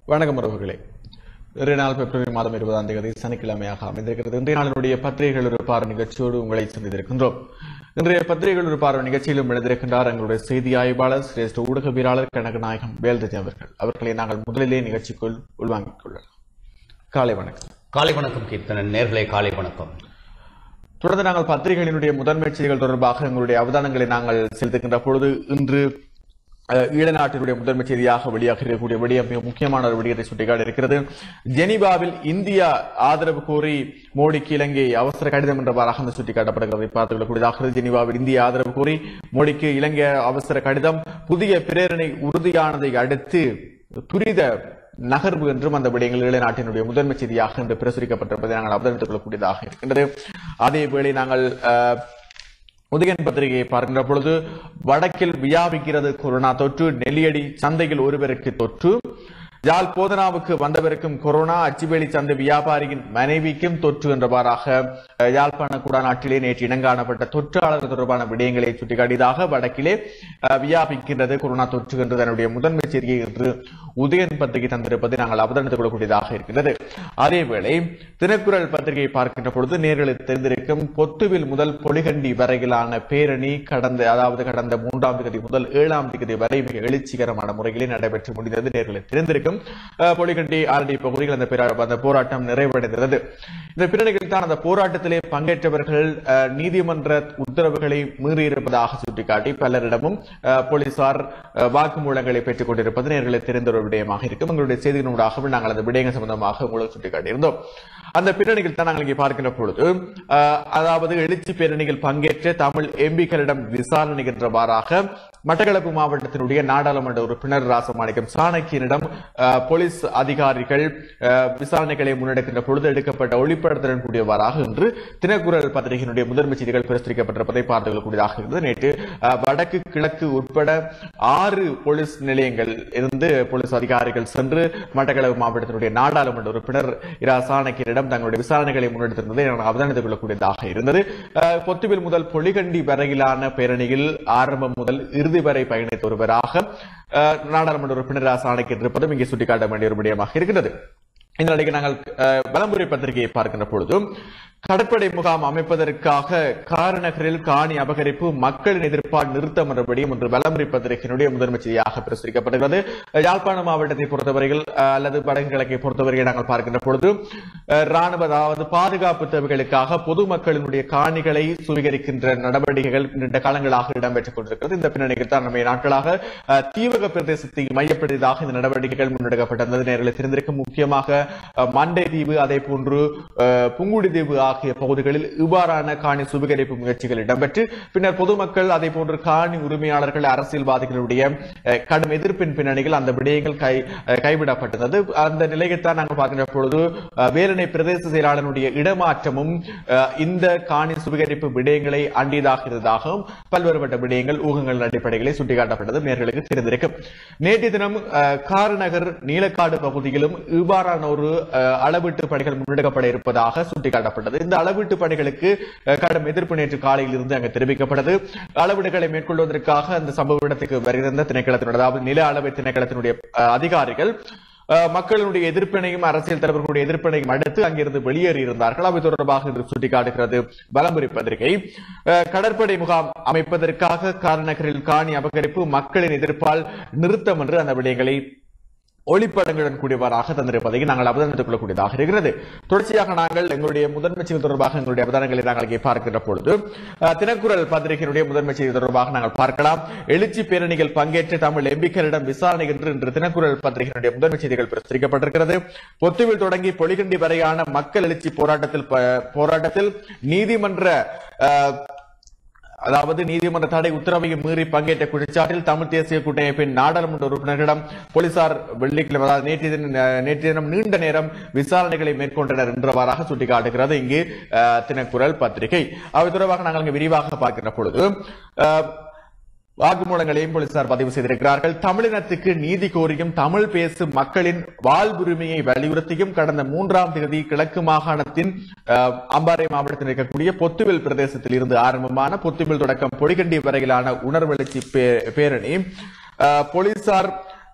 வணக்கம் உறவுகளே இன்றைய நாள் பிப்ரவரி மாதம் இருபதாம் தேதி சனிக்கிழமையாக அமைந்திருக்கிறது இன்றைய நாளினுடைய பத்திரிகைகள் ஒரு பார்வை நிகழ்ச்சியோடு உங்களை சந்தித்திருக்கின்றோம் இன்றைய பத்திரிகைகள் ஒரு பார்வை நிகழ்ச்சியிலும் எழுந்திருக்கின்றார் எங்களுடைய செய்தி ஆய்வாளர் சிரேஷ்ட ஊடகவியலாளர் கனகநாயகம் வேல்தஜி அவர்கள் அவர்களை நாங்கள் முதலிலே நிகழ்ச்சிக்குள் உள்வாங்கிக் கொள்ளலாம் காலை வணக்கம் காலை வணக்கம் கீர்த்தனன் நேர்களே காலை வணக்கம் தொடர்ந்து நாங்கள் பத்திரிகைகளினுடைய முதன்மை செய்திகள் தொடர்பாக எங்களுடைய அவதானங்களை நாங்கள் செலுத்துகின்ற பொழுது இன்று அஹ், ஈழ நாட்டினுடைய முதன்மை செய்தியாக வெளியாக இருக்கக்கூடிய விடயம் மிக முக்கியமான ஒரு விடயத்தை சுட்டிக்காட்ட இருக்கிறது ஜெனீவாவில் இந்தியா ஆதரவு கோரி மோடிக்கு இலங்கை அவசர கடிதம் என்றவாறாக அந்த சுட்டிக்காட்டப்படுகிறது பார்த்துக் கொள்ளக்கூடியதாக ஜெனீவாவில் இந்திய ஆதரவு கோரி மோடிக்கு இலங்கை அவசர கடிதம் புதிய பிரேரணை உறுதியானதை அடுத்து துரித நகர்வு என்றும் அந்த விடயங்கள் ஈழ நாட்டினுடைய முதன்மை செய்தியாக இன்று பிரசுரிக்கப்பட்டிருப்பதை நாங்கள் அவதானித்துக் கொள்ளக்கூடியதாக இருக்கின்றது அதேவேளை நாங்கள் அஹ், உதயன் பத்திரிகையை பார்க்கின்ற பொழுது வடக்கில் வியாபிக்கிறது கொரோனா தொற்று நெல்லியடி சந்தையில் ஒருவருக்கு தொற்று யாழ் போதனாவுக்கு வந்தவருக்கும் கொரோனா அச்சுவேலி சந்தை வியாபாரியின் மனைவிக்கும் தொற்று என்றவாறாக அஹ், யாழ்ப்பாண குடாநாட்டிலே நேற்று இனங்காணப்பட்ட தொற்றாளர்கள் தொடர்பான விடயங்களை சுட்டிக்காட்டியதாக வடக்கிலே அஹ், வியாபிக்கின்றது கொரோனா தொற்று என்று தன்னுடைய முதன்மை செய்தியை இன்று உதயன் பத்திரிகை தந்திருப்பதை நாங்கள் அவதானித்துக் கொள்ளக்கூடியதாக இருக்கின்றது அதேவேளை தினக்குரல் பத்திரிகையை பார்க்கின்ற பொழுது நேர்களுக்கு தெரிந்திருக்கும் பொத்துவில் முதல் பொலிகண்டி வரையிலான பேரணி கடந்த அதாவது கடந்த மூன்றாம் தேதி முதல் ஏழாம் தேதி வரை மிக எழுச்சிகரமான முறையிலே நடைபெற்று முடிந்தது நேர்களுக்கு தெரிந்திருக்கும் அஹ், பொலிகண்டி ஆரடி பகுதியில் அந்த பேரா- அந்த போராட்டம் நிறைவடைந்தது இந்த பின்னணியில் தான் அந்த போராட்டத்திலே பங்கேற்றவர்கள் அஹ், நீதிமன்ற உத்தரவுகளை மீறியிருப்பதாக சுட்டிக்காட்டி பலரிடமும் அஹ், போலீசார் அஹ், வாக்குமூலங்களை பெற்றுக் கொண்டிருப்பது நேர்களை தெரிந்த ஒரு விடயமாக இருக்கும் எங்களுடைய செய்தியினூடாகவும் நாங்கள் அந்த விடயங்கள் சம்பந்தமாக உங்களுக்கு சுட்டிக்காட்டியிருந்தோம் அந்த பின்னணியில் தான் நாங்கள் இங்கே பார்க்கின்ற பொழுது அஹ், அதாவது எழுச்சி பேரணியில் பங்கேற்ற தமிழ் எம்பிக்களிடம் விசாரணை என்றவாறாக மட்டக்களப்பு மாவட்டத்தினுடைய நாடாளுமன்ற உறுப்பினர் ராசமாணிக்கம் சாணக்கியனிடம் அஹ், போலீஸ் அதிகாரிகள் அஹ், விசாரணைகளை முன்னெடுக்கின்ற பொழுது எடுக்கப்பட்ட ஒளிப்படத்துடன் கூடியவாறாக இன்று தினக்குரல் பத்திரிகையினுடைய முதன்மை செய்திகள் பிரசுரிக்கப்பட்டிருப்பதை பார்த்துக் கொள்ளக்கூடியதாக இருந்தது நேற்று அஹ், வடக்கு கிழக்கு உட்பட ஆறு போலீஸ் நிலையங்கள் இருந்து போலீஸ் அதிகாரிகள் சென்று மட்டக்களப்பு மாவட்டத்தினுடைய நாடாளுமன்ற உறுப்பினர் இரா சாணக்கியரிடம் தங்களுடைய விசாரணைகளை முன்னெடுத்திருந்ததை நான் அவதானித்துக் கொள்ளக்கூடியதாக இருந்தது அஹ், பொத்துவில் முதல் பொலிகண்டி வரையிலான பேரணியில் ஆரம்பம் முதல் இறுதி வரை பயணித்த ஒருவராக அஹ், நாடாளுமன்ற உறுப்பினர் இரா சாணக்கியர் இருப்பதும் இங்கே சுட்டிக்காட்ட வேண்டிய ஒரு விடயமாக இருக்கிறது இந்த நிலைக்கு நாங்கள் அஹ், வலம்புரி பத்திரிகையை பார்க்கின்ற பொழுது கடற்படை முகாம் அமைப்பதற்காக காரநகரில் காணி அபகரிப்பு மக்களின் எதிர்ப்பால் நிறுத்தம் என்றபடியும் ஒன்று வலம்புரி பத்திரிகையினுடைய முதன்மை செய்தியாக பிரசுரிக்கப்படுகிறது யாழ்ப்பாண மாவட்டத்தை பொறுத்தவரையில் அஹ், அல்லது வடக்கு கிழக்கை பொறுத்தவரையில் நாங்கள் பார்க்கின்ற பொழுது அஹ், ராணுவ அதாவது பாதுகாப்பு தேவைகளுக்காக பொதுமக்களினுடைய காணிகளை சுவீகரிக்கின்ற நடவடிக்கைகள் நீண்ட காலங்களாக இடம்பெற்றுக் கொண்டிருக்கிறது இந்த பின்னணியில் தான் நம்ம நாட்களாக அஹ், தீவக பிரதேசத்தை மையப்படுத்தியதாக இந்த நடவடிக்கைகள் முன்னெடுக்கப்பட்டது நேரில் தெரிந்திருக்கும் முக்கியமாக அஹ், மண்டை தீவு அதே போன்று அஹ், புங்குடி தீவு ஆகிய பகுதிகளில் இவ்வாறான காணி சுவீகரிப்பு முயற்சிகள் இடம்பெற்று பின்னர் பொதுமக்கள் அதே போன்று காணி உரிமையாளர்கள் அரசியல்வாதிகளுடைய அஹ், கடும் எதிர்ப்பின் பின்னணியில் அந்த விடயங்கள் கை அஹ், கைவிடப்பட்டது அந்த நிலையைத்தான் நாங்கள் பார்க்கின்ற பொழுது அஹ், வேலணை பிரதேச செயலாளனுடைய இடமாற்றமும் அஹ், இந்த காணி சுவீகரிப்பு விடயங்களை அண்டியதாக இருந்ததாகவும் பல்வேறுபட்ட விடயங்கள் ஊகங்கள் அடிப்படைகளை சுட்டிக்காட்டப்பட்டது நேர்களுக்கு தெரிந்திருக்கும் நேற்று தினம் அஹ், காரநகர் நீலக்காடு பகுதியிலும் இவ்வாறான ஒரு அஹ், அளவீட்டு பணிகள் முன்னெடுக்கப்பட இருப்பதாக சுட்டிக்காட்டப்பட்டது இந்த அளவீட்டு பணிகளுக்கு அஹ், கடும் எதிர்ப்பு நேற்று காலையில் இருந்து அங்கு தெரிவிக்கப்பட்டது அளவீடுகளை மேற்கொள்வதற்காக அந்த சம்பவ இடத்துக்கு வருகின்ற திணைக்களத்தினுடைய அதாவது நில அளவை திணைக்களத்தினுடைய அஹ், அதிகாரிகள் அஹ், மக்களினுடைய எதிர்ப்பினையும் அரசியல் தலைவர்களுடைய எதிர்ப்பினையும் அடுத்து அங்கிருந்து வெளியேறி இருந்தார்கள் அவை தொடர்பாக இன்று சுட்டிக்காட்டுகிறது பலம்புரி பத்திரிகை அஹ், கடற்படை முகாம் அமைப்பதற்காக காரநகரில் காணி அபகரிப்பு மக்களின் எதிர்ப்பால் நிறுத்தம் என்று அந்த விடயங்களை ஒளிப்படங்களுடன் கூடியவராக தந்திருப்பதை நாங்கள் அவதானித்துக் கொள்ளக்கூடியதாக இருக்கிறது தொடர்ச்சியாக நாங்கள் எங்களுடைய முதன்மை செய்தி தொடர்பாக எங்களுடைய அவதானங்களை நாங்கள் இங்கே பார்க்கின்ற பொழுது அஹ், தினக்குரல் பத்திரிகையினுடைய முதன்மை செய்தி தொடர்பாக நாங்கள் பார்க்கலாம் எழுச்சி பேரணிகள் பங்கேற்ற தமிழ் எம்பிக்களிடம் விசாரணை என்று இன்று தினக்குரல் பத்திரிகையினுடைய முதன்மை செய்திகள் பிரசுரிக்கப்பட்டிருக்கிறது பொத்துவில் தொடங்கி பொலிகண்டி வரையான மக்கள் எழுச்சி போராட்டத்தில் ப- போராட்டத்தில் நீதிமன்ற அஹ், அதாவது நீதிமன்ற தடை உத்தரவையும் மீறி பங்கேற்ற குற்றச்சாட்டில் தமிழ் தேசிய கூட்டமைப்பின் நாடாளுமன்ற உறுப்பினர்களிடம் போலீசார் வெள்ளிக்கிழமை அதாவது நேற்றைய தினம் நேற்றைய தினம் நீண்ட நேரம் விசாரணைகளை மேற்கொண்டனர் என்றவாறாக சுட்டிக்காட்டுகிறது இங்கு அஹ், தினக்குரல் பத்திரிகை அவை தொடர்பாக நாங்கள் இங்கு விரிவாக பார்க்கின்ற பொழுது அஹ், வாக்குமூலங்களையும் போலீசார் பதிவு செய்திருக்கிறார்கள் தமிழினத்துக்கு நீதி கோரியும் தமிழ் பேசும் மக்களின் வாழ்வுரிமையை வலியுறுத்தியும் கடந்த மூன்றாம் தேதி கிழக்கு மாகாணத்தின் அஹ், அம்பாறை மாவட்டத்தில் இருக்கக்கூடிய பொத்துவில் பிரதேசத்தில் இருந்து ஆரம்பமான பொத்துவில் தொடக்கம் பொடிகண்டி வரையிலான உணர்வெழுச்சி பே- பேரணி அஹ், போலீசார்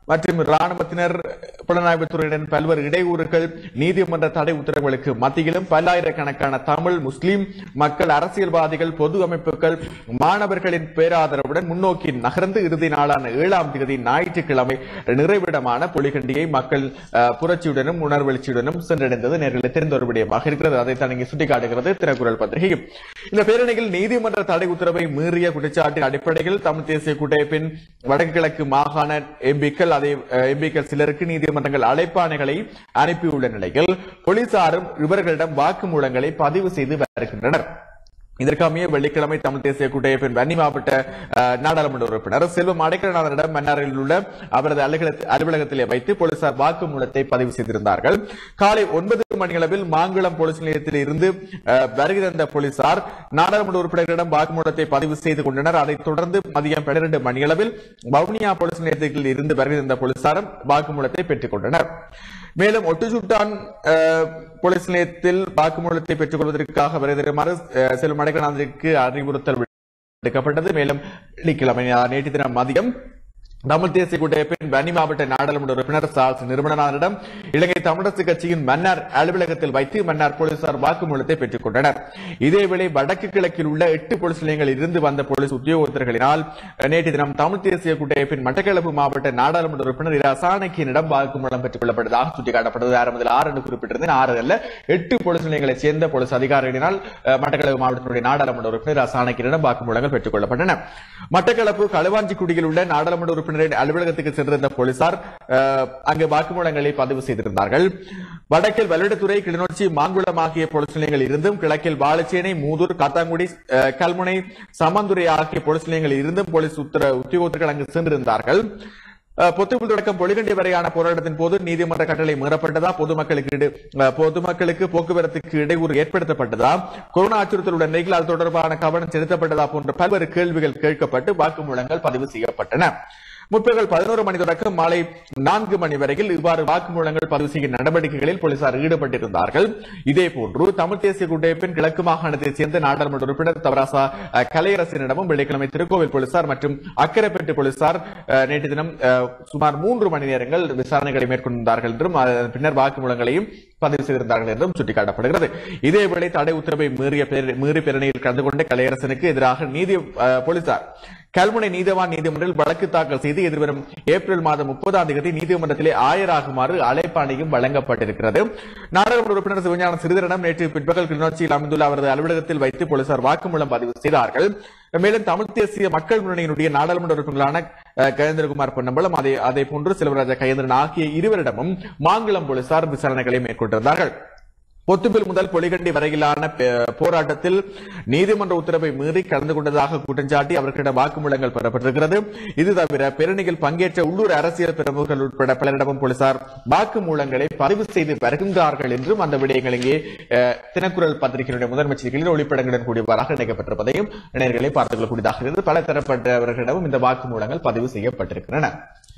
மற்றும் ராணுவத்தினர் புலனாய்வுத்துறையுடன் பல்வேறு இடையூறுகள் நீதிமன்ற தடை உத்தரவுகளுக்கு மத்தியிலும் பல்லாயிரக்கணக்கான தமிழ் முஸ்லிம் மக்கள் அரசியல்வாதிகள் பொது அமைப்புகள் மாணவர்களின் பேராதரவுடன் முன்னோக்கி நகர்ந்து இறுதி நாளான ஏழாம் தேதி ஞாயிற்றுக்கிழமை நிறைவிடமான பொலிகண்டியை மக்கள் அஹ், புரட்சியுடனும் உணர்வெழுச்சியுடனும் சென்றடைந்தது நேர்களை தெரிந்த ஒரு விடயமாக இருக்கிறது அதைத்தான் இங்கே சுட்டிக்காட்டுகிறது தினக்குரல் பத்திரிகையும் இந்த பேரணியில் நீதிமன்ற தடை உத்தரவை மீறிய குற்றச்சாட்டின் அடிப்படையில் தமிழ் தேசிய கூட்டமைப்பின் வடக்கு கிழக்கு மாகாண எம்பிக்கள் அதே எம்பிக்கள் சிலருக்கு நீதிமன்றங்கள் அழைப்பாணைகளை அனுப்பியுள்ள நிலையில் போலீசாரும் இவர்களிடம் வாக்குமூலங்களை பதிவு செய்து வருகின்றனர் இதற்கமைய வெள்ளிக்கிழமை தமிழ் தேசிய கூட்டமைப்பின் வன்னி மாவட்ட அஹ், நாடாளுமன்ற உறுப்பினர் செல்வம் அடைக்கலநாதனிடம் மன்னாரில் உள்ள அவரது அலுவலக- அலுவலகத்திலே வைத்து போலீசார் வாக்குமூலத்தை பதிவு செய்திருந்தார்கள் காலை ஒன்பது மணியளவில் மாங்குளம் போலீஸ் நிலையத்தில் இருந்து அஹ், வருகை தந்த போலீசார் நாடாளுமன்ற உறுப்பினர்களிடம் வாக்குமூலத்தை பதிவு செய்து கொண்டனர் அதைத் தொடர்ந்து மதியம் பன்னிரண்டு மணியளவில் வவுனியா போலீஸ் நிலையத்தில் இருந்து வருகை தந்த போலீசாரும் வாக்குமூலத்தை பெற்றுக் கொண்டனர் மேலும் ஒட்டுசுட்டான் அஹ், போலீஸ் நிலையத்தில் வாக்குமூலத்தை பெற்றுக் கொள்வதற்காக வருமாறு செல்வம் அடைக்கலாந்திற்கு அறிவுறுத்தல் எடுக்கப்பட்டது மேலும் வெள்ளிக்கிழமை அஹ், நேற்று தினம் மதியம் தமிழ் தேசிய கூட்டமைப்பின் வன்னி மாவட்ட நாடாளுமன்ற உறுப்பினர் சார்ஸ் நிறுவனனாரிடம் இலங்கை தமிழரசு கட்சியின் மன்னார் அலுவலகத்தில் வைத்து மன்னார் போலீசார் வாக்குமூலத்தை பெற்றுக் கொண்டனர் இதேவேளை வடக்கு கிழக்கில் உள்ள எட்டு போலீஸ் நிலையங்களில் இருந்து வந்த போலீஸ் உத்தியோகத்தர்களினால் நேற்று தினம் தமிழ் தேசிய கூட்டமைப்பின் மட்டக்களப்பு மாவட்ட நாடாளுமன்ற உறுப்பினர் இரா சாணக்கியனிடம் வாக்குமூலம் பெற்றுக் கொள்ளப்பட்டதாக சுட்டிக்காட்டப்பட்டது ஆரம்பத்தில் ஆறு என்று குறிப்பிட்டிருந்தேன் ஆறு அல்ல எட்டு போலீஸ் நிலையங்களைச் சேர்ந்த போலீஸ் அதிகாரிகளினால் அஹ், மட்டக்களப்பு மாவட்டத்தினுடைய நாடாளுமன்ற உறுப்பினர் இரா சாணக்கியனிடம் வாக்குமூலங்கள் பெற்றுக் கொள்ளப்பட்டன மட்டக்களப்பு களுவாஞ்சிக்குடியில் உள்ள நாடாளுமன்ற உறுப்பினரின் அலுவலகத்துக்கு சென்றிருந்த போலீசார் அஹ், அங்கு வாக்குமூலங்களை பதிவு செய்திருந்தார்கள் வடக்கில் வல்லிடத்துறை கிளிநொச்சி மாங்குளம் ஆகிய போலீஸ் நிலையங்களில் இருந்தும் கிழக்கில் வாழச்சேனை மூதூர் காத்தாங்குடி அஹ், கல்முனை சமந்துரை ஆகிய போலீஸ் நிலையங்களில் இருந்தும் போலீஸ் உத்தர உத்தியோகத்தர்கள் அங்கு சென்றிருந்தார்கள் அஹ், பொத்துப்புல் தொடக்கம் பொலிகண்டி வரையான போராட்டத்தின் போது நீதிமன்ற கட்டளை மீறப்பட்டதா பொதுமக்களுக்கு இடு- அஹ், பொதுமக்களுக்கு போக்குவரத்துக்கு இடையூறு ஏற்படுத்தப்பட்டதா கொரோனா அச்சுறுத்தலுடன் நிலையில் அது தொடர்பான கவனம் செலுத்தப்பட்டதா போன்ற பல்வேறு கேள்விகள் கேட்கப்பட்டு வாக்குமூலங்கள் பதிவு செய்யப்பட்டன முற்பகல் பதினோரு மணி தொடக்கம் மாலை நான்கு மணி வரையில் இவ்வாறு வாக்குமூலங்கள் பதிவு செய்யும் நடவடிக்கைகளில் போலீசார் ஈடுபட்டிருந்தார்கள் இதே போன்று தமிழ் தேசிய கூட்டமைப்பின் கிழக்கு மாகாணத்தைச் சேர்ந்த நாடாளுமன்ற உறுப்பினர் தவராசா அஹ், கலையரசனிடமும் வெள்ளிக்கிழமை திருக்கோவில் போலீசார் மற்றும் அக்கரைப்பேட்டு போலீசார் அஹ், நேற்று தினம் அஹ், சுமார் மூன்று மணி நேரங்கள் விசாரணைகளை மேற்கொண்டிருந்தார்கள் என்றும் அதன் பின்னர் வாக்குமூலங்களையும் பதிவு செய்திருந்தார்கள் என்றும் சுட்டிக்காட்டப்படுகிறது இதேவேளை தடை உத்தரவை மீறிய பேர- மீறி பேரணியில் கலந்து கொண்ட கலையரசனுக்கு எதிராக நீதி அஹ், போலீசார் கல்முனை நீதவான் நீதிமன்றில் வழக்கு தாக்கல் செய்து எதிர்வரும் ஏப்ரல் மாதம் முப்பதாம் தேதி நீதிமன்றத்திலே ஆயராகுமாறு அழைப்பாணையும் வழங்கப்பட்டிருக்கிறது நாடாளுமன்ற உறுப்பினர் சிவஞான சிறிதரிடம் நேற்று பிற்பகல் கிளிநொச்சியில் அமைந்துள்ள அவரது அலுவலகத்தில் வைத்து போலீசார் வாக்குமூலம் பதிவு செய்தார்கள் மேலும் தமிழ் தேசிய மக்கள் முன்னணியினுடைய நாடாளுமன்ற உறுப்பினர்களான அஹ், கஜேந்திரகுமார் பொன்னம்பலம் அதே அதே போன்று செல்வராஜா கஜேந்திரன் ஆகிய இருவரிடமும் மாங்குளம் போலீசார் விசாரணைகளை மேற்கொண்டிருந்தார்கள் பொத்துப்பில் முதல் பொலிகண்டி வரையிலான பே- போராட்டத்தில் நீதிமன்ற உத்தரவை மீறி கலந்து கொண்டதாக குற்றஞ்சாட்டி அவர்களிடம் வாக்குமூலங்கள் பெறப்பட்டிருக்கிறது இது தவிர பேரணியில் பங்கேற்ற உள்ளூர் அரசியல் பிரமுகர்கள் உட்பட பலரிடமும் போலீசார் வாக்குமூலங்களை பதிவு செய்து வருகின்றார்கள் என்றும் அந்த விடயங்கள் இங்கே அஹ், தினக்குரல் பத்திரிகையினுடைய முதன்மை செய்திகளில் ஒளிப்படங்களுடன் கூடியவாறாக இணைக்கப்பட்டிருப்பதையும் இணையர்களை பார்த்துக் கொள்ளக்கூடியதாக இருக்கிறது பல தரப்பட்டவர்களிடமும் இந்த வாக்குமூலங்கள் பதிவு செய்யப்பட்டிருக்கின்றன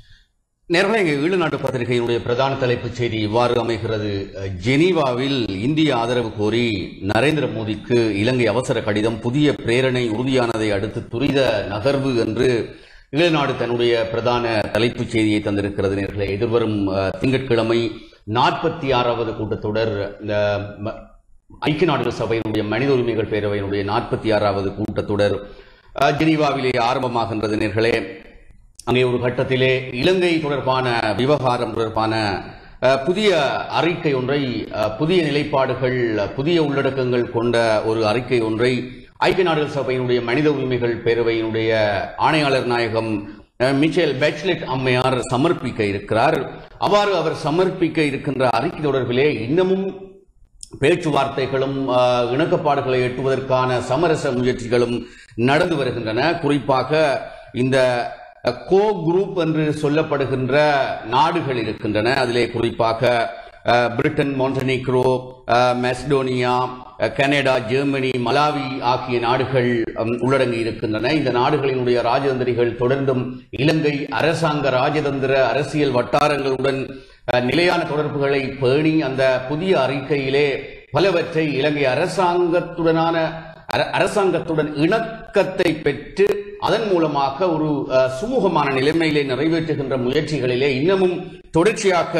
நேரலை இங்கே ஈழநாட்டு பத்திரிகையினுடைய பிரதான தலைப்புச் செய்தி இவ்வாறு அமைகிறது ஜெனீவாவில் இந்திய ஆதரவு கோரி நரேந்திர மோடிக்கு இலங்கை அவசர கடிதம் புதிய பிரேரணை உறுதியானதை அடுத்து துரித நகர்வு என்று ஈழநாடு தன்னுடைய பிரதான தலைப்புச் செய்தியை தந்திருக்கிறது நேர்களை எதிர்வரும் அஹ், திங்கட்கிழமை நாற்பத்தி ஆறாவது கூட்டத்தொடர் இந்த ம- ஐக்கிய நாடுகள் சபையினுடைய மனித உரிமைகள் பேரவையினுடைய நாற்பத்தி ஆறாவது கூட்டத்தொடர் அஹ், ஜெனீவாவிலே ஆரம்பமாகின்றது நேர்களே அங்கே ஒரு கட்டத்திலே இலங்கை தொடர்பான விவகாரம் தொடர்பான அஹ், புதிய அறிக்கை ஒன்றை அஹ், புதிய நிலைப்பாடுகள் அஹ், புதிய உள்ளடக்கங்கள் கொண்ட ஒரு அறிக்கை ஒன்றை ஐக்கிய நாடுகள் சபையினுடைய மனித உரிமைகள் பேரவையினுடைய ஆணையாளர் நாயகம் அஹ், மிச்சேல் பேச்லெட் அம்மையார் சமர்ப்பிக்க இருக்கிறார் அவ்வாறு அவர் சமர்ப்பிக்க இருக்கின்ற அறிக்கை தொடர்பிலே இன்னமும் பேச்சுவார்த்தைகளும் ஆஹ், இணக்கப்பாடுகளை எட்டுவதற்கான சமரச முயற்சிகளும் நடந்து வருகின்றன குறிப்பாக இந்த அஹ், கோ குரூப் என்று சொல்லப்படுகின்ற நாடுகள் இருக்கின்றன அதிலே குறிப்பாக அஹ், பிரிட்டன் மாண்டனிக்ரோ அஹ், மெஸ்டோனியா அஹ், கனடா ஜெர்மனி மலாவி ஆகிய நாடுகள் ஹம், உள்ளடங்கி இருக்கின்றன இந்த நாடுகளினுடைய ராஜதந்திரிகள் தொடர்ந்தும் இலங்கை அரசாங்க ராஜதந்திர அரசியல் வட்டாரங்களுடன் அஹ், நிலையான தொடர்புகளை பேணி அந்த புதிய அறிக்கையிலே பலவற்றை இலங்கை அரசாங்கத்துடனான அர- அரசாங்கத்துடன் இணக்கத்தை பெற்று அதன் மூலமாக ஒரு அஹ், சுமூகமான நிலைமையிலே நிறைவேற்றுகின்ற முயற்சிகளிலே இன்னமும் தொடர்ச்சியாக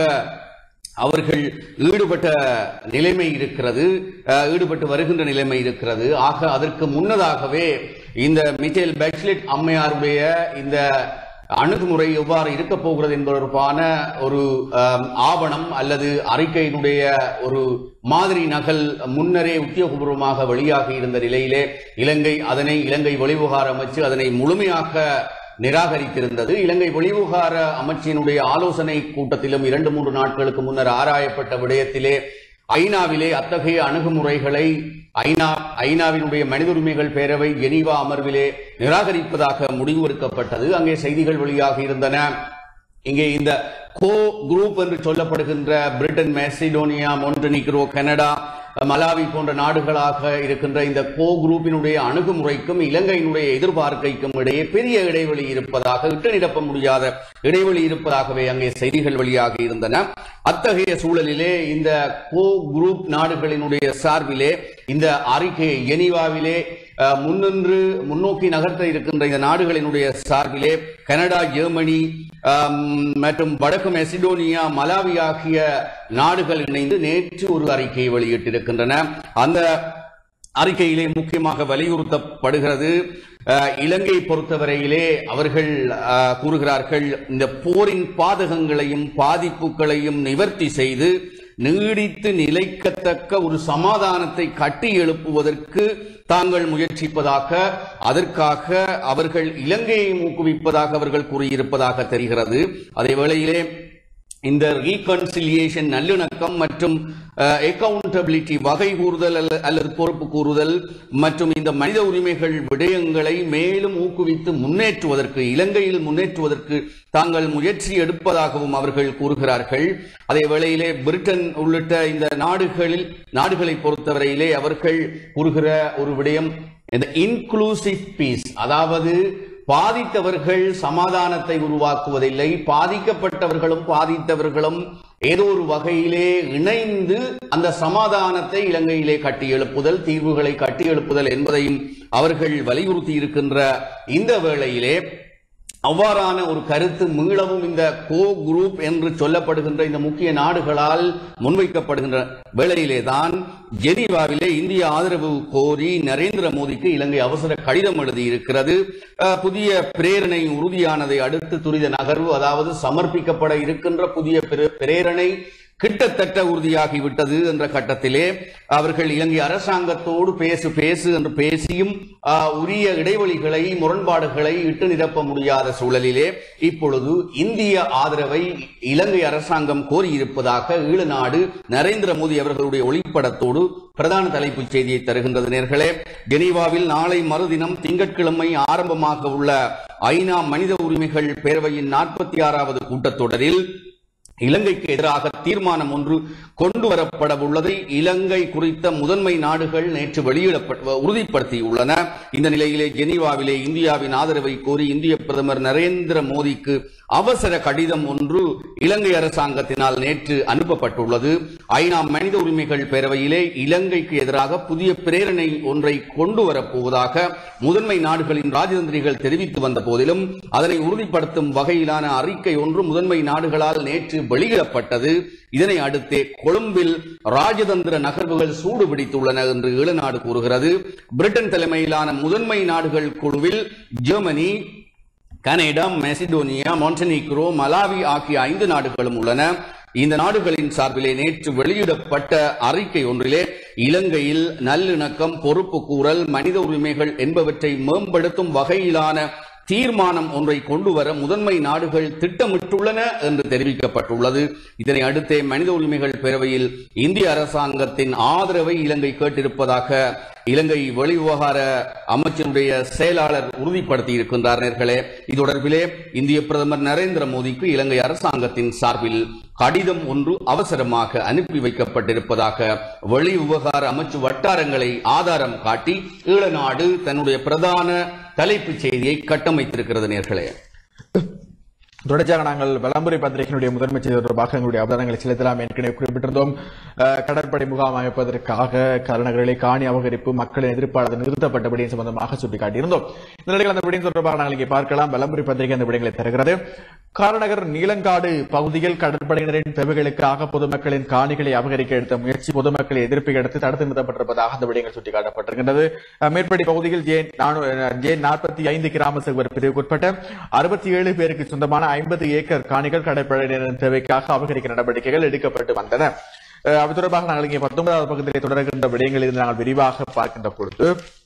அவர்கள் ஈடுபட்ட நிலைமை இருக்கிறது அஹ், ஈடுபட்டு வருகின்ற நிலைமை இருக்கிறது ஆக அதற்கு முன்னதாகவே இந்த மிச்சேல் பேச்லெட் அம்மையாருடைய இந்த அணுகுமுறை எவ்வாறு இருக்க போகிறது என்பதற்கான ஒரு அஹ், ஆவணம் அல்லது அறிக்கையினுடைய ஒரு மாதிரி நகல் முன்னரே உத்தியோகபூர்வமாக வெளியாகி இருந்த நிலையிலே இலங்கை அதனை இலங்கை வெளிவிவகார அமைச்சு அதனை முழுமையாக நிராகரித்திருந்தது இலங்கை வெளிவிவகார அமைச்சினுடைய ஆலோசனை கூட்டத்திலும் இரண்டு மூன்று நாட்களுக்கு முன்னர் ஆராயப்பட்ட விடயத்திலே ஐநாவிலே அத்தகைய அணுகுமுறைகளை ஐநா ஐநாவினுடைய மனித உரிமைகள் பேரவை ஜெனீவா அமர்விலே நிராகரிப்பதாக முடிவெடுக்கப்பட்டது அங்கே செய்திகள் வெளியாக இருந்தன இங்கே இந்த கோ குரூப் என்று சொல்லப்படுகின்ற Britain Macedonia Montenegro Canada Malawi போன்ற நாடுகளாக இருக்கின்ற இந்த கோ குரூப்பினுடைய அணுகுமுறைக்கும் இலங்கையினுடைய எதிர்பார்க்கைக்கும் இடையே பெரிய இடைவெளி இருப்பதாக இட்டு நிரப்ப முடியாத இடைவெளி இருப்பதாகவே அங்கே செய்திகள் வெளியாக இருந்தன அத்தகைய சூழலிலே இந்த கோ குரூப் நாடுகளினுடைய சார்பிலே இந்த அறிக்கையை ஜெனீவாவிலே அஹ், முன்னின்று முன்னோக்கி நகர்த்த இருக்கின்ற இந்த நாடுகளினுடைய சார்பிலே கனடா ஜெர்மனி ஆம், மற்றும் வடக்கு மெசிடோனியா மலாவி ஆகிய நாடுகள் இணைந்து நேற்று ஒரு அறிக்கையை வெளியிட்டிருக்கின்றன அந்த அறிக்கையிலே முக்கியமாக வலியுறுத்தப்படுகிறது அஹ், இலங்கை பொறுத்தவரையிலே அவர்கள் அஹ், கூறுகிறார்கள் இந்த போரின் பாதகங்களையும் பாதிப்புகளையும் நிவர்த்தி செய்து நீடித்து நிலைக்கத்தக்க ஒரு சமாதானத்தை கட்டி எழுப்புவதற்கு தாங்கள் முயற்சிப்பதாக அதற்காக அவர்கள் இலங்கையை ஊக்குவிப்பதாக அவர்கள் கூறியிருப்பதாக தெரிகிறது அதே வேளையிலே இந்த ரீகன்சிலியேஷன் நல்லிணக்கம் மற்றும் அக்கவுண்டபிலிட்டி வகை கூறுதல் அல்ல- அல்லது பொறுப்பு கூறுதல் மற்றும் இந்த மனித உரிமைகள் விடயங்களை மேலும் ஊக்குவித்து முன்னேற்றுவதற்கு இலங்கையில் முன்னேற்றுவதற்கு தாங்கள் முயற்சி எடுப்பதாகவும் அவர்கள் கூறுகிறார்கள் அதே வேளையிலே பிரிட்டன் உள்ளிட்ட இந்த நாடுகளில் நாடுகளை பொறுத்தவரையிலே அவர்கள் கூறுகிற ஒரு விடயம் இந்த இன்க்ளூசிவ் பீஸ் அதாவது பாதித்தவர்கள் சமாதானத்தை உருவாக்குவதில்லை பாதிக்கப்பட்டவர்களும் பாதித்தவர்களும் ஏதோ ஒரு வகையிலே இணைந்து அந்த சமாதானத்தை இலங்கையிலே கட்டி எழுப்புதல் தீர்வுகளை கட்டி எழுப்புதல் என்பதையும் அவர்கள் வலியுறுத்தி இருக்கின்ற இந்த வேளையிலே அவ்வாறான ஒரு கருத்து மீளவும் இந்த கோ குரூப் என்று சொல்லப்படுகின்ற இந்த முக்கிய நாடுகளால் முன்வைக்கப்படுகின்ற வேளையிலே தான் ஜெனீவாவிலே இந்திய ஆதரவு கோரி நரேந்திர மோடிக்கு இலங்கை அவசர கடிதம் எழுதியிருக்கிறது அஹ், புதிய பிரேரணை உறுதியானதை அடுத்து துரித நகர்வு அதாவது சமர்ப்பிக்கப்பட இருக்கின்ற புதிய பிர- பிரேரணை கிட்டத்தட்ட உறுதியாகிவிட்டது என்ற கட்டத்திலே அவர்கள் இலங்கை அரசாங்கத்தோடு பேசு பேசு என்று பேசியும் ஆ, உரிய இடைவெளிகளை முரண்பாடுகளை இட்டு நிரப்ப முடியாத சூழலிலே இப்பொழுது இந்திய ஆதரவை இலங்கை அரசாங்கம் கோரியிருப்பதாக ஈழநாடு நரேந்திர மோடி அவர்களுடைய ஒளிப்படத்தோடு பிரதான தலைப்புச் செய்தியை தருகின்றது நேர்களே ஜெனீவாவில் நாளை மறுதினம் திங்கட்கிழமை ஆரம்பமாக உள்ள ஐநா மனித உரிமைகள் பேரவையின் நாற்பத்தி ஆறாவது கூட்டத்தொடரில் இலங்கைக்கு எதிராக தீர்மானம் ஒன்று கொண்டு வரப்பட உள்ளதை இலங்கை குறித்த முதன்மை நாடுகள் நேற்று வெளியிடப்பட்ட உறுதிப்படுத்தியுள்ளன இந்த நிலையிலே ஜெனீவாவிலே இந்தியாவின் ஆதரவை கோரி இந்திய பிரதமர் நரேந்திர மோடிக்கு அவசர கடிதம் ஒன்று இலங்கை அரசாங்கத்தினால் நேற்று அனுப்பப்பட்டுள்ளது ஐநா மனித உரிமைகள் பேரவையிலே இலங்கைக்கு எதிராக புதிய பிரேரணை ஒன்றை கொண்டு வரப்போவதாக முதன்மை நாடுகளின் ராஜதந்திரிகள் தெரிவித்து வந்த போதிலும் அதனை உறுதிப்படுத்தும் வகையிலான அறிக்கை ஒன்று முதன்மை நாடுகளால் நேற்று வெளியிடப்பட்டது இதனை அடுத்தே கொழும்பில் ராஜதந்திர நகர்வுகள் சூடு பிடித்துள்ளன என்று ஈழநாடு கூறுகிறது பிரிட்டன் தலைமையிலான முதன்மை நாடுகள் குழுவில் Germany Canada Macedonia Montenegro Malawi ஆகிய ஐந்து நாடுகளும் உள்ளன இந்த நாடுகளின் சார்பிலே நேற்று வெளியிடப்பட்ட அறிக்கை ஒன்றிலே இலங்கையில் நல்லிணக்கம் பொறுப்பு கூறல் மனித உரிமைகள் என்பவற்றை மேம்படுத்தும் வகையிலான தீர்மானம் ஒன்றை கொண்டு வர முதன்மை நாடுகள் திட்டமிட்டுள்ளன என்று தெரிவிக்கப்பட்டுள்ளது இதனை அடுத்தே மனித உரிமைகள் பேரவையில் இந்திய அரசாங்கத்தின் ஆதரவை இலங்கை கேட்டிருப்பதாக இலங்கை வெளிவிவகார அமைச்சருடைய செயலாளர் உறுதிப்படுத்தி இருக்கின்றார் நேர்களே இது தொடர்பிலே இந்திய பிரதமர் நரேந்திர மோடிக்கு இலங்கை அரசாங்கத்தின் சார்பில் கடிதம் ஒன்று அவசரமாக அனுப்பி வைக்கப்பட்டிருப்பதாக வெளி விவகார அமைச்சு வட்டாரங்களை ஆதாரம் காட்டி ஈழநாடு தன்னுடைய பிரதான தலைப்புச் செய்தியை கட்டமைத்திருக்கிறது நேர்களே தொடர்ச்சியாக நாங்கள் விளம்பரை பத்திரிகையினுடைய முதன்மை செய்தி தொடர்பாக எங்களுடைய அவதானங்களை செலுத்தலாம் ஏற்கனவே குறிப்பிட்டிருந்தோம் அஹ், கடற்படை முகாம் அமைப்பதற்காக கருணகர்களை காணி அபகரிப்பு மக்களின் எதிர்ப்பாளர் நிறுத்தப்பட்ட விடயம் சம்பந்தமாக சுட்டிக்காட்டியிருந்தோம் இந்த நிலையில் அந்த விடயம் தொடர்பாக நாங்கள் இங்கே பார்க்கலாம் விளம்பரை பத்திரிகை அந்த விடயங்களை தருகிறது காரநகர் நீலங்காடு பகுதியில் கடற்படையினரின் தேவைகளுக்காக பொதுமக்களின் காணிகளை அபகரிக்க எடுத்த முயற்சி பொதுமக்களை எதிர்ப்பை அடுத்து தடுத்து நிறுத்தப்பட்டிருப்பதாக அந்த விடயங்கள் சுட்டிக்காட்டப்பட்டிருக்கின்றது அஹ், மேற்படி பகுதியில் ஜே நானூ- அஹ், ஜே நாற்பத்தி ஐந்து கிராம சிறுவர் பிரிவுக்குட்பட்ட அறுபத்தி ஏழு பேருக்கு சொந்தமான ஐம்பது ஏக்கர் காணிகள் கடற்படையினரின் தேவைக்காக அபகரிக்க நடவடிக்கைகள் எடுக்கப்பட்டு வந்தன அஹ், அது தொடர்பாக நாங்கள் இங்கே பத்தொன்பதாவது பகுதியில் தொடர்கின்ற விடயங்களில் இருந்து நாங்கள் விரிவாக பார்க்கின்ற பொழுது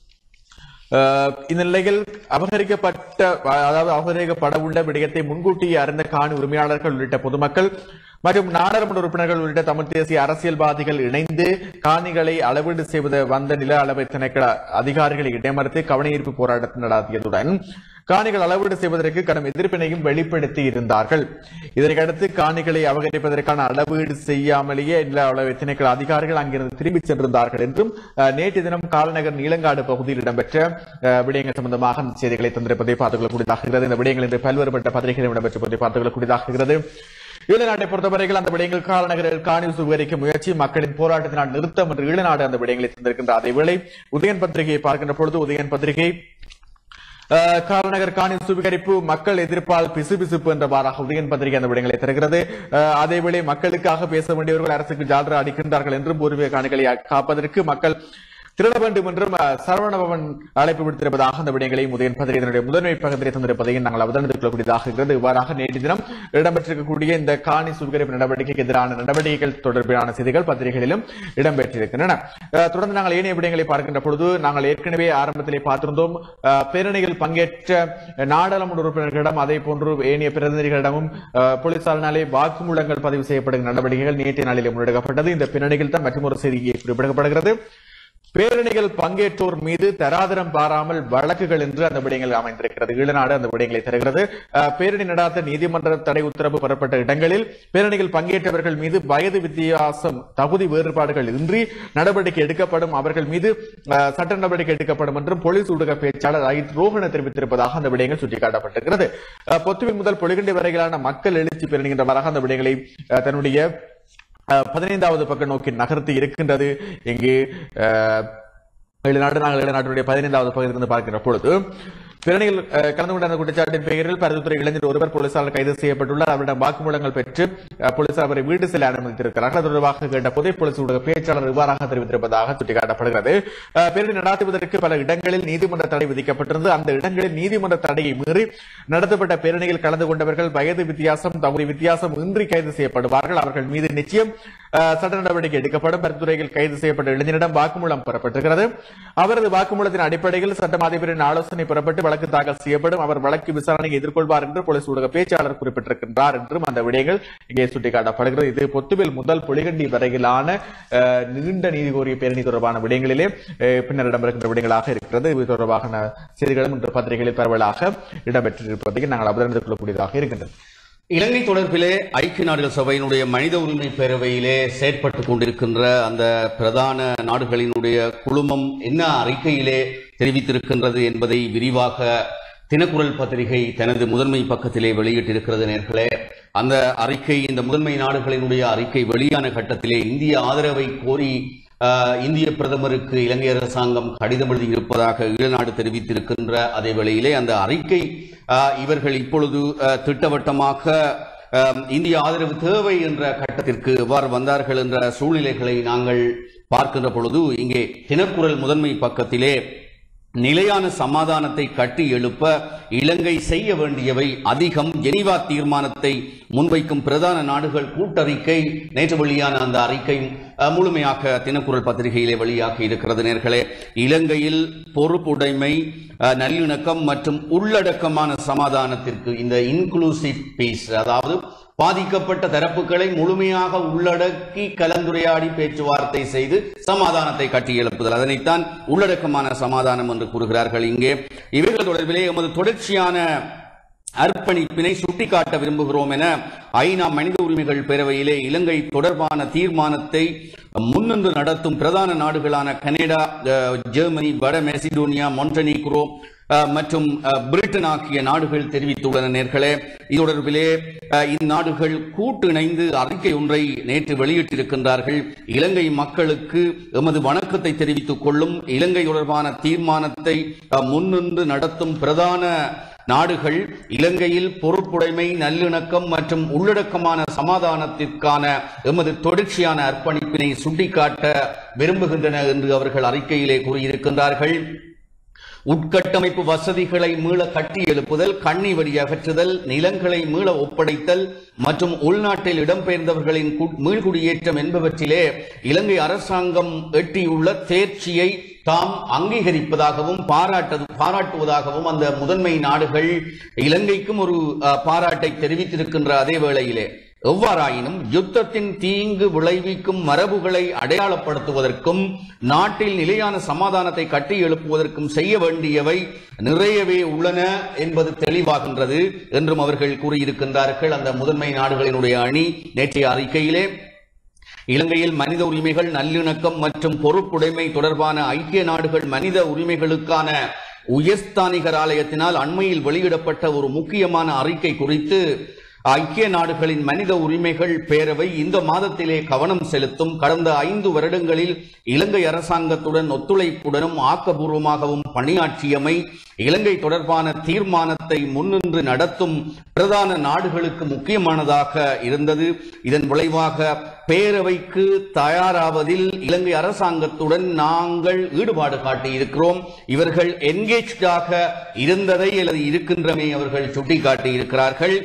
அஹ், இந்த நிலையில் அபகரிக்கப்பட்ட அதாவது அபகரிக்கப்பட உள்ள விடயத்தை முன்கூட்டியே அறிந்த காணி உரிமையாளர்கள் உள்ளிட்ட பொதுமக்கள் மற்றும் நாடாளுமன்ற உறுப்பினர்கள் உள்ளிட்ட தமிழ் தேசிய அரசியல்வாதிகள் இணைந்து காணிகளை அளவீடு செய்வது வந்த நில அளவை திணைக்கள அதிகாரிகளை இடைமறித்து கவனஈர்ப்பு போராட்டத்தை நடத்தியதுடன் காணிகள் அளவீடு செய்வதற்கு கடும் எதிர்ப்பினையும் வெளிப்படுத்தி இருந்தார்கள் இதனையடுத்து காணிகளை அபகரிப்பதற்கான அளவீடு செய்யாமலேயே நில அளவை திணைக்கள அதிகாரிகள் அங்கிருந்து திரும்பிச் சென்றிருந்தார்கள் என்றும் அஹ், நேற்று தினம் காலநகர் நீலங்காடு பகுதியில் இடம்பெற்ற அஹ், விடயங்கள் சம்பந்தமாக அந்த செய்திகளை தந்திருப்பதை பார்த்துக் கொள்ளக்கூடியதாகிறது இந்த விடயங்கள் இன்று பல்வேறுபட்ட பத்திரிகைகளில் இடம்பெற்றிருப்பதை பார்த்துக் கொள்ளக்கூடியதாகிறது ஈழநாட்டை பொறுத்தவரையில் அந்த விடயங்கள் காலநகரில் காணி சுவரிக்க முயற்சி மக்களின் போராட்டத்தினால் நிறுத்தம் என்று ஈழநாடு அந்த விடயங்களை தந்திருக்கின்ற அதேவேளை உதயன் பத்திரிகையை பார்க்கின்ற பொழுது உதயன் பத்திரிகை அஹ், காலநகர் காணி சுவீகரிப்பு மக்கள் எதிர்ப்பால் பிசுபிசுப்பு என்றவாறாக உதயன் பத்திரிகை அந்த விடயங்களை தருகிறது அஹ், அதேவேளை மக்களுக்காக பேச வேண்டியவர்கள் அரசுக்கு ஜால்ரா அடிக்கின்றார்கள் என்றும் பூர்வீக காணிகளை காப்பதற்கு மக்கள் திருட வேண்டும் என்றும் அஹ், சரவணபவன் அழைப்பு விடுத்திருப்பதாக அந்த விடயங்களையும் உதயன் பத்திரிகையினுடைய முதன்மை பக்கத்திலே தந்திருப்பதையும் நாங்கள் அவதானித்துக் கொள்ளக்கூடியதாக இருக்கிறது இவ்வாறாக நேற்று தினம் இடம்பெற்றிருக்கக்கூடிய இந்த காணி சுவீகரிப்பு நடவடிக்கைக்கு எதிரான நடவடிக்கைகள் தொடர்பான செய்திகள் பத்திரிகைகளிலும் இடம்பெற்றிருக்கின்றன அஹ், தொடர்ந்து நாங்கள் ஏனைய விடயங்களை பார்க்கின்ற பொழுது நாங்கள் ஏற்கனவே ஆரம்பத்திலே பார்த்திருந்தோம் அஹ், பேரணியில் பங்கேற்ற நாடாளுமன்ற உறுப்பினர்களிடம் அதே போன்று ஏனைய பிரதிநிதிகளிடமும் அஹ், போலீசாரினாலே வாக்குமூலங்கள் பதிவு செய்யப்படுகிற நடவடிக்கைகள் நேற்றைய நாளிலே முன்னெடுக்கப்பட்டது இந்த பின்னணியில் தான் மற்றொரு செய்தியை குறிப்பிடப்படுகிறது பேரணிகள் பங்கேற்றோர் மீது தராதரம் பாராமல் வழக்குகள் என்று அந்த விடயங்கள் அமைந்திருக்கிறது ஈழநாடு அந்த விடயங்களை தருகிறது அஹ், பேரணி நடாத்த நீதிமன்ற தடை உத்தரவு பெறப்பட்ட இடங்களில் பேரணிகள் பங்கேற்றவர்கள் மீது வயது வித்தியாசம் தகுதி வேறுபாடுகள் இன்றி நடவடிக்கை எடுக்கப்படும் அவர்கள் மீது அஹ், சட்ட நடவடிக்கை எடுக்கப்படும் என்றும் போலீஸ் ஊடக பேச்சாளர் அயித் ரோஹன தெரிவித்திருப்பதாக அந்த விடயங்கள் சுட்டிக்காட்டப்பட்டிருக்கிறது அஹ், பொத்துவில் முதல் பொலிகண்டி வரையிலான மக்கள் எழுச்சி பேரணிகின்றவராக அந்த விடயங்களை அஹ், தன்னுடைய அஹ், பதினைந்தாவது பக்கம் நோக்கி நகர்த்தி இருக்கின்றது இங்கு அஹ், வெளிநாடு நாங்கள் வெளிநாட்டுடைய பதினைந்தாவது பகுதியிலிருந்து பார்க்கிற பொழுது பிறனிகள் அஹ், கலந்து கொண்ட அந்த குற்றச்சாட்டின் பெயரில் பருவத்துறை இளைஞர் ஒருவர் போலீசாரால் கைது செய்யப்பட்டுள்ளார் அவரிடம் வாக்குமூலங்கள் பெற்று அஹ், போலீசார் அவரை வீடு செல்ல அனுமதித்திருக்கிறார்கள் அது தொடர்பாக கேட்ட போதே போலீஸ் ஊடக பேச்சாளர் இவ்வாறாக தெரிவித்திருப்பதாக சுட்டிக்காட்டப்படுகிறது அஹ், பேரணி நடாத்துவதற்கு பல இடங்களில் நீதிமன்ற தடை விதிக்கப்பட்டிருந்தது அந்த இடங்களில் நீதிமன்ற தடையை மீறி நடத்தப்பட்ட பேரணியில் கலந்து கொண்டவர்கள் வயது வித்தியாசம் தகுதி வித்தியாசம் இன்றி கைது செய்யப்படுவார்கள் அவர்கள் மீது நிச்சயம் அஹ், சட்ட நடவடிக்கை எடுக்கப்படும் பரிந்துரையில் கைது செய்யப்பட்ட இளைஞரிடம் வாக்குமூலம் பெறப்பட்டிருக்கிறது அவரது வாக்குமூலத்தின் அடிப்படையில் சட்டம் அதிபரின் ஆலோசனை பெறப்பட்டு வழக்கு தாக்கல் செய்யப்படும் அவர் வழக்கு விசாரணையை எதிர்கொள்வார் என்று போலீஸ் ஊடக பேச்சாளர் குறிப்பிட்டிருக்கின்றார் என்றும் அந்த விடயங்கள் இங்கே சுட்டிக்காட்டப்படுகிறது இது பொத்துவில் முதல் புலிகண்டி வரையிலான அஹ், நீண்ட நீதி கோரிய பேரணி தொடர்பான விடயங்களிலே அஹ், பின்னர் இடம்பெறுகின்ற விடயங்களாக இருக்கிறது இது தொடர்பான செய்திகளும் இன்று பத்திரிகைகளில் பரவலாக இடம்பெற்றிருப்பதை நாங்கள் அவதானித்துக் கொள்ளக்கூடியதாக இருக்கின்றது இலங்கை தொடர்பிலே ஐக்கிய நாடுகள் சபையினுடைய மனித உரிமை பேரவையிலே செயற்பட்டு கொண்டிருக்கின்ற அந்த பிரதான நாடுகளினுடைய குழுமம் என்ன அறிக்கையிலே தெரிவித்திருக்கின்றது என்பதை விரிவாக தினக்குரல் பத்திரிகை தனது முதன்மை பக்கத்திலே வெளியிட்டிருக்கிறது நேர்களே அந்த அறிக்கை இந்த முதன்மை நாடுகளினுடைய அறிக்கை வெளியான கட்டத்திலே இந்திய ஆதரவை கோரி ஆஹ், இந்திய பிரதமருக்கு இலங்கை அரசாங்கம் கடிதம் எழுதியிருப்பதாக ஈழநாடு தெரிவித்திருக்கின்ற அதே வேளையிலே அந்த அறிக்கை ஆஹ், இவர்கள் இப்பொழுது ஆஹ், திட்டவட்டமாக ஆஹ், இந்திய ஆதரவு தேவை என்ற கட்டத்திற்கு எவ்வாறு வந்தார்கள் என்ற சூழ்நிலைகளை நாங்கள் பார்க்கின்ற பொழுது இங்கே தினக்குரல் முதன்மை பக்கத்திலே நிலையான சமாதானத்தை கட்டி எழுப்ப இலங்கை செய்ய வேண்டியவை அதிகம் ஜெனீவா தீர்மானத்தை முன்வைக்கும் பிரதான நாடுகள் கூட்டறிக்கை நேற்று வெளியான அந்த அறிக்கை அஹ், முழுமையாக தினக்குரல் பத்திரிகையிலே வெளியாகி இருக்கிறது நேர்களே இலங்கையில் பொறுப்புடைமை அஹ், நல்லிணக்கம் மற்றும் உள்ளடக்கமான சமாதானத்திற்கு இந்த இன்க்ளூசிவ் பீஸ் அதாவது பாதிக்கப்பட்ட தரப்புகளை முழுமையாக உள்ளடக்கி கலந்துரையாடி பேச்சுவார்த்தை செய்து சமாதானத்தை கட்டி எழுப்புதல் அதனைத்தான் உள்ளடக்கமான சமாதானம் என்று கூறுகிறார்கள் இங்கே இவைகள் தொடர்பிலே எமது தொடர்ச்சியான அர்ப்பணிப்பினை சுட்டிக்காட்ட விரும்புகிறோம் என ஐநா மனித உரிமைகள் பேரவையிலே இலங்கை தொடர்பான தீர்மானத்தை முன்னின்று நடத்தும் பிரதான நாடுகளான கனடா அஹ், ஜெர்மனி வட மெசிடோனியா மொன்டனிக்ரோ அஹ், மற்றும் அஹ், பிரிட்டன் ஆகிய நாடுகள் தெரிவித்துள்ளன நேர்களே இது தொடர்பிலே அஹ், இந்நாடுகள் கூட்டு இணைந்து அறிக்கை ஒன்றை நேற்று வெளியிட்டிருக்கின்றார்கள் இலங்கை மக்களுக்கு எமது வணக்கத்தை தெரிவித்துக் கொள்ளும் இலங்கை தொடர்பான தீர்மானத்தை அஹ், முன்னின்று நடத்தும் பிரதான நாடுகள் இலங்கையில் பொறுப்புடைமை நல்லிணக்கம் மற்றும் உள்ளடக்கமான சமாதானத்திற்கான எமது தொடர்ச்சியான அர்ப்பணிப்பினை சுட்டிக்காட்ட விரும்புகின்றன என்று அவர்கள் அறிக்கையிலே கூறியிருக்கின்றார்கள் உட்கட்டமைப்பு வசதிகளை மீள கட்டி எழுப்புதல் கண்ணி வரி அகற்றுதல் நிலங்களை மீள ஒப்படைத்தல் மற்றும் உள்நாட்டில் இடம்பெயர்ந்தவர்களின் கு- மீள்குடியேற்றம் என்பவற்றிலே இலங்கை அரசாங்கம் எட்டியுள்ள தேர்ச்சியை தாம் அங்கீகரிப்பதாகவும் பாராட்டு பாராட்டுவதாகவும் அந்த முதன்மை நாடுகள் இலங்கைக்கும் ஒரு அஹ், பாராட்டை தெரிவித்திருக்கின்ற அதே வேளையிலே எவ்வாறாயினும் யுத்தத்தின் தீங்கு விளைவிக்கும் மரபுகளை அடையாளப்படுத்துவதற்கும் நாட்டில் நிலையான சமாதானத்தை கட்டி எழுப்புவதற்கும் செய்ய வேண்டியவை நிறையவே உள்ளன என்பது தெளிவாகின்றது என்றும் அவர்கள் கூறியிருக்கின்றார்கள் அந்த முதன்மை நாடுகளினுடைய அணி நேற்றைய அறிக்கையிலே இலங்கையில் மனித உரிமைகள் நல்லிணக்கம் மற்றும் பொறுப்புடைமை தொடர்பான ஐக்கிய நாடுகள் மனித உரிமைகளுக்கான உயர்ஸ்தானிகர் ஆலயத்தினால் அண்மையில் வெளியிடப்பட்ட ஒரு முக்கியமான அறிக்கை குறித்து ஐக்கிய நாடுகளின் மனித உரிமைகள் பேரவை இந்த மாதத்திலே கவனம் செலுத்தும் கடந்த ஐந்து வருடங்களில் இலங்கை அரசாங்கத்துடன் ஒத்துழைப்புடனும் ஆக்கபூர்வமாகவும் பணியாற்றியமை இலங்கை தொடர்பான தீர்மானத்தை முன்னின்று நடத்தும் பிரதான நாடுகளுக்கு முக்கியமானதாக இருந்தது இதன் விளைவாக பேரவைக்கு தயாராவதில் இலங்கை அரசாங்கத்துடன் நாங்கள் ஈடுபாடு காட்டியிருக்கிறோம் இவர்கள் என்கேஜாக இருந்ததை அல்லது இருக்கின்றமை அவர்கள் சுட்டிக்காட்டியிருக்கிறார்கள்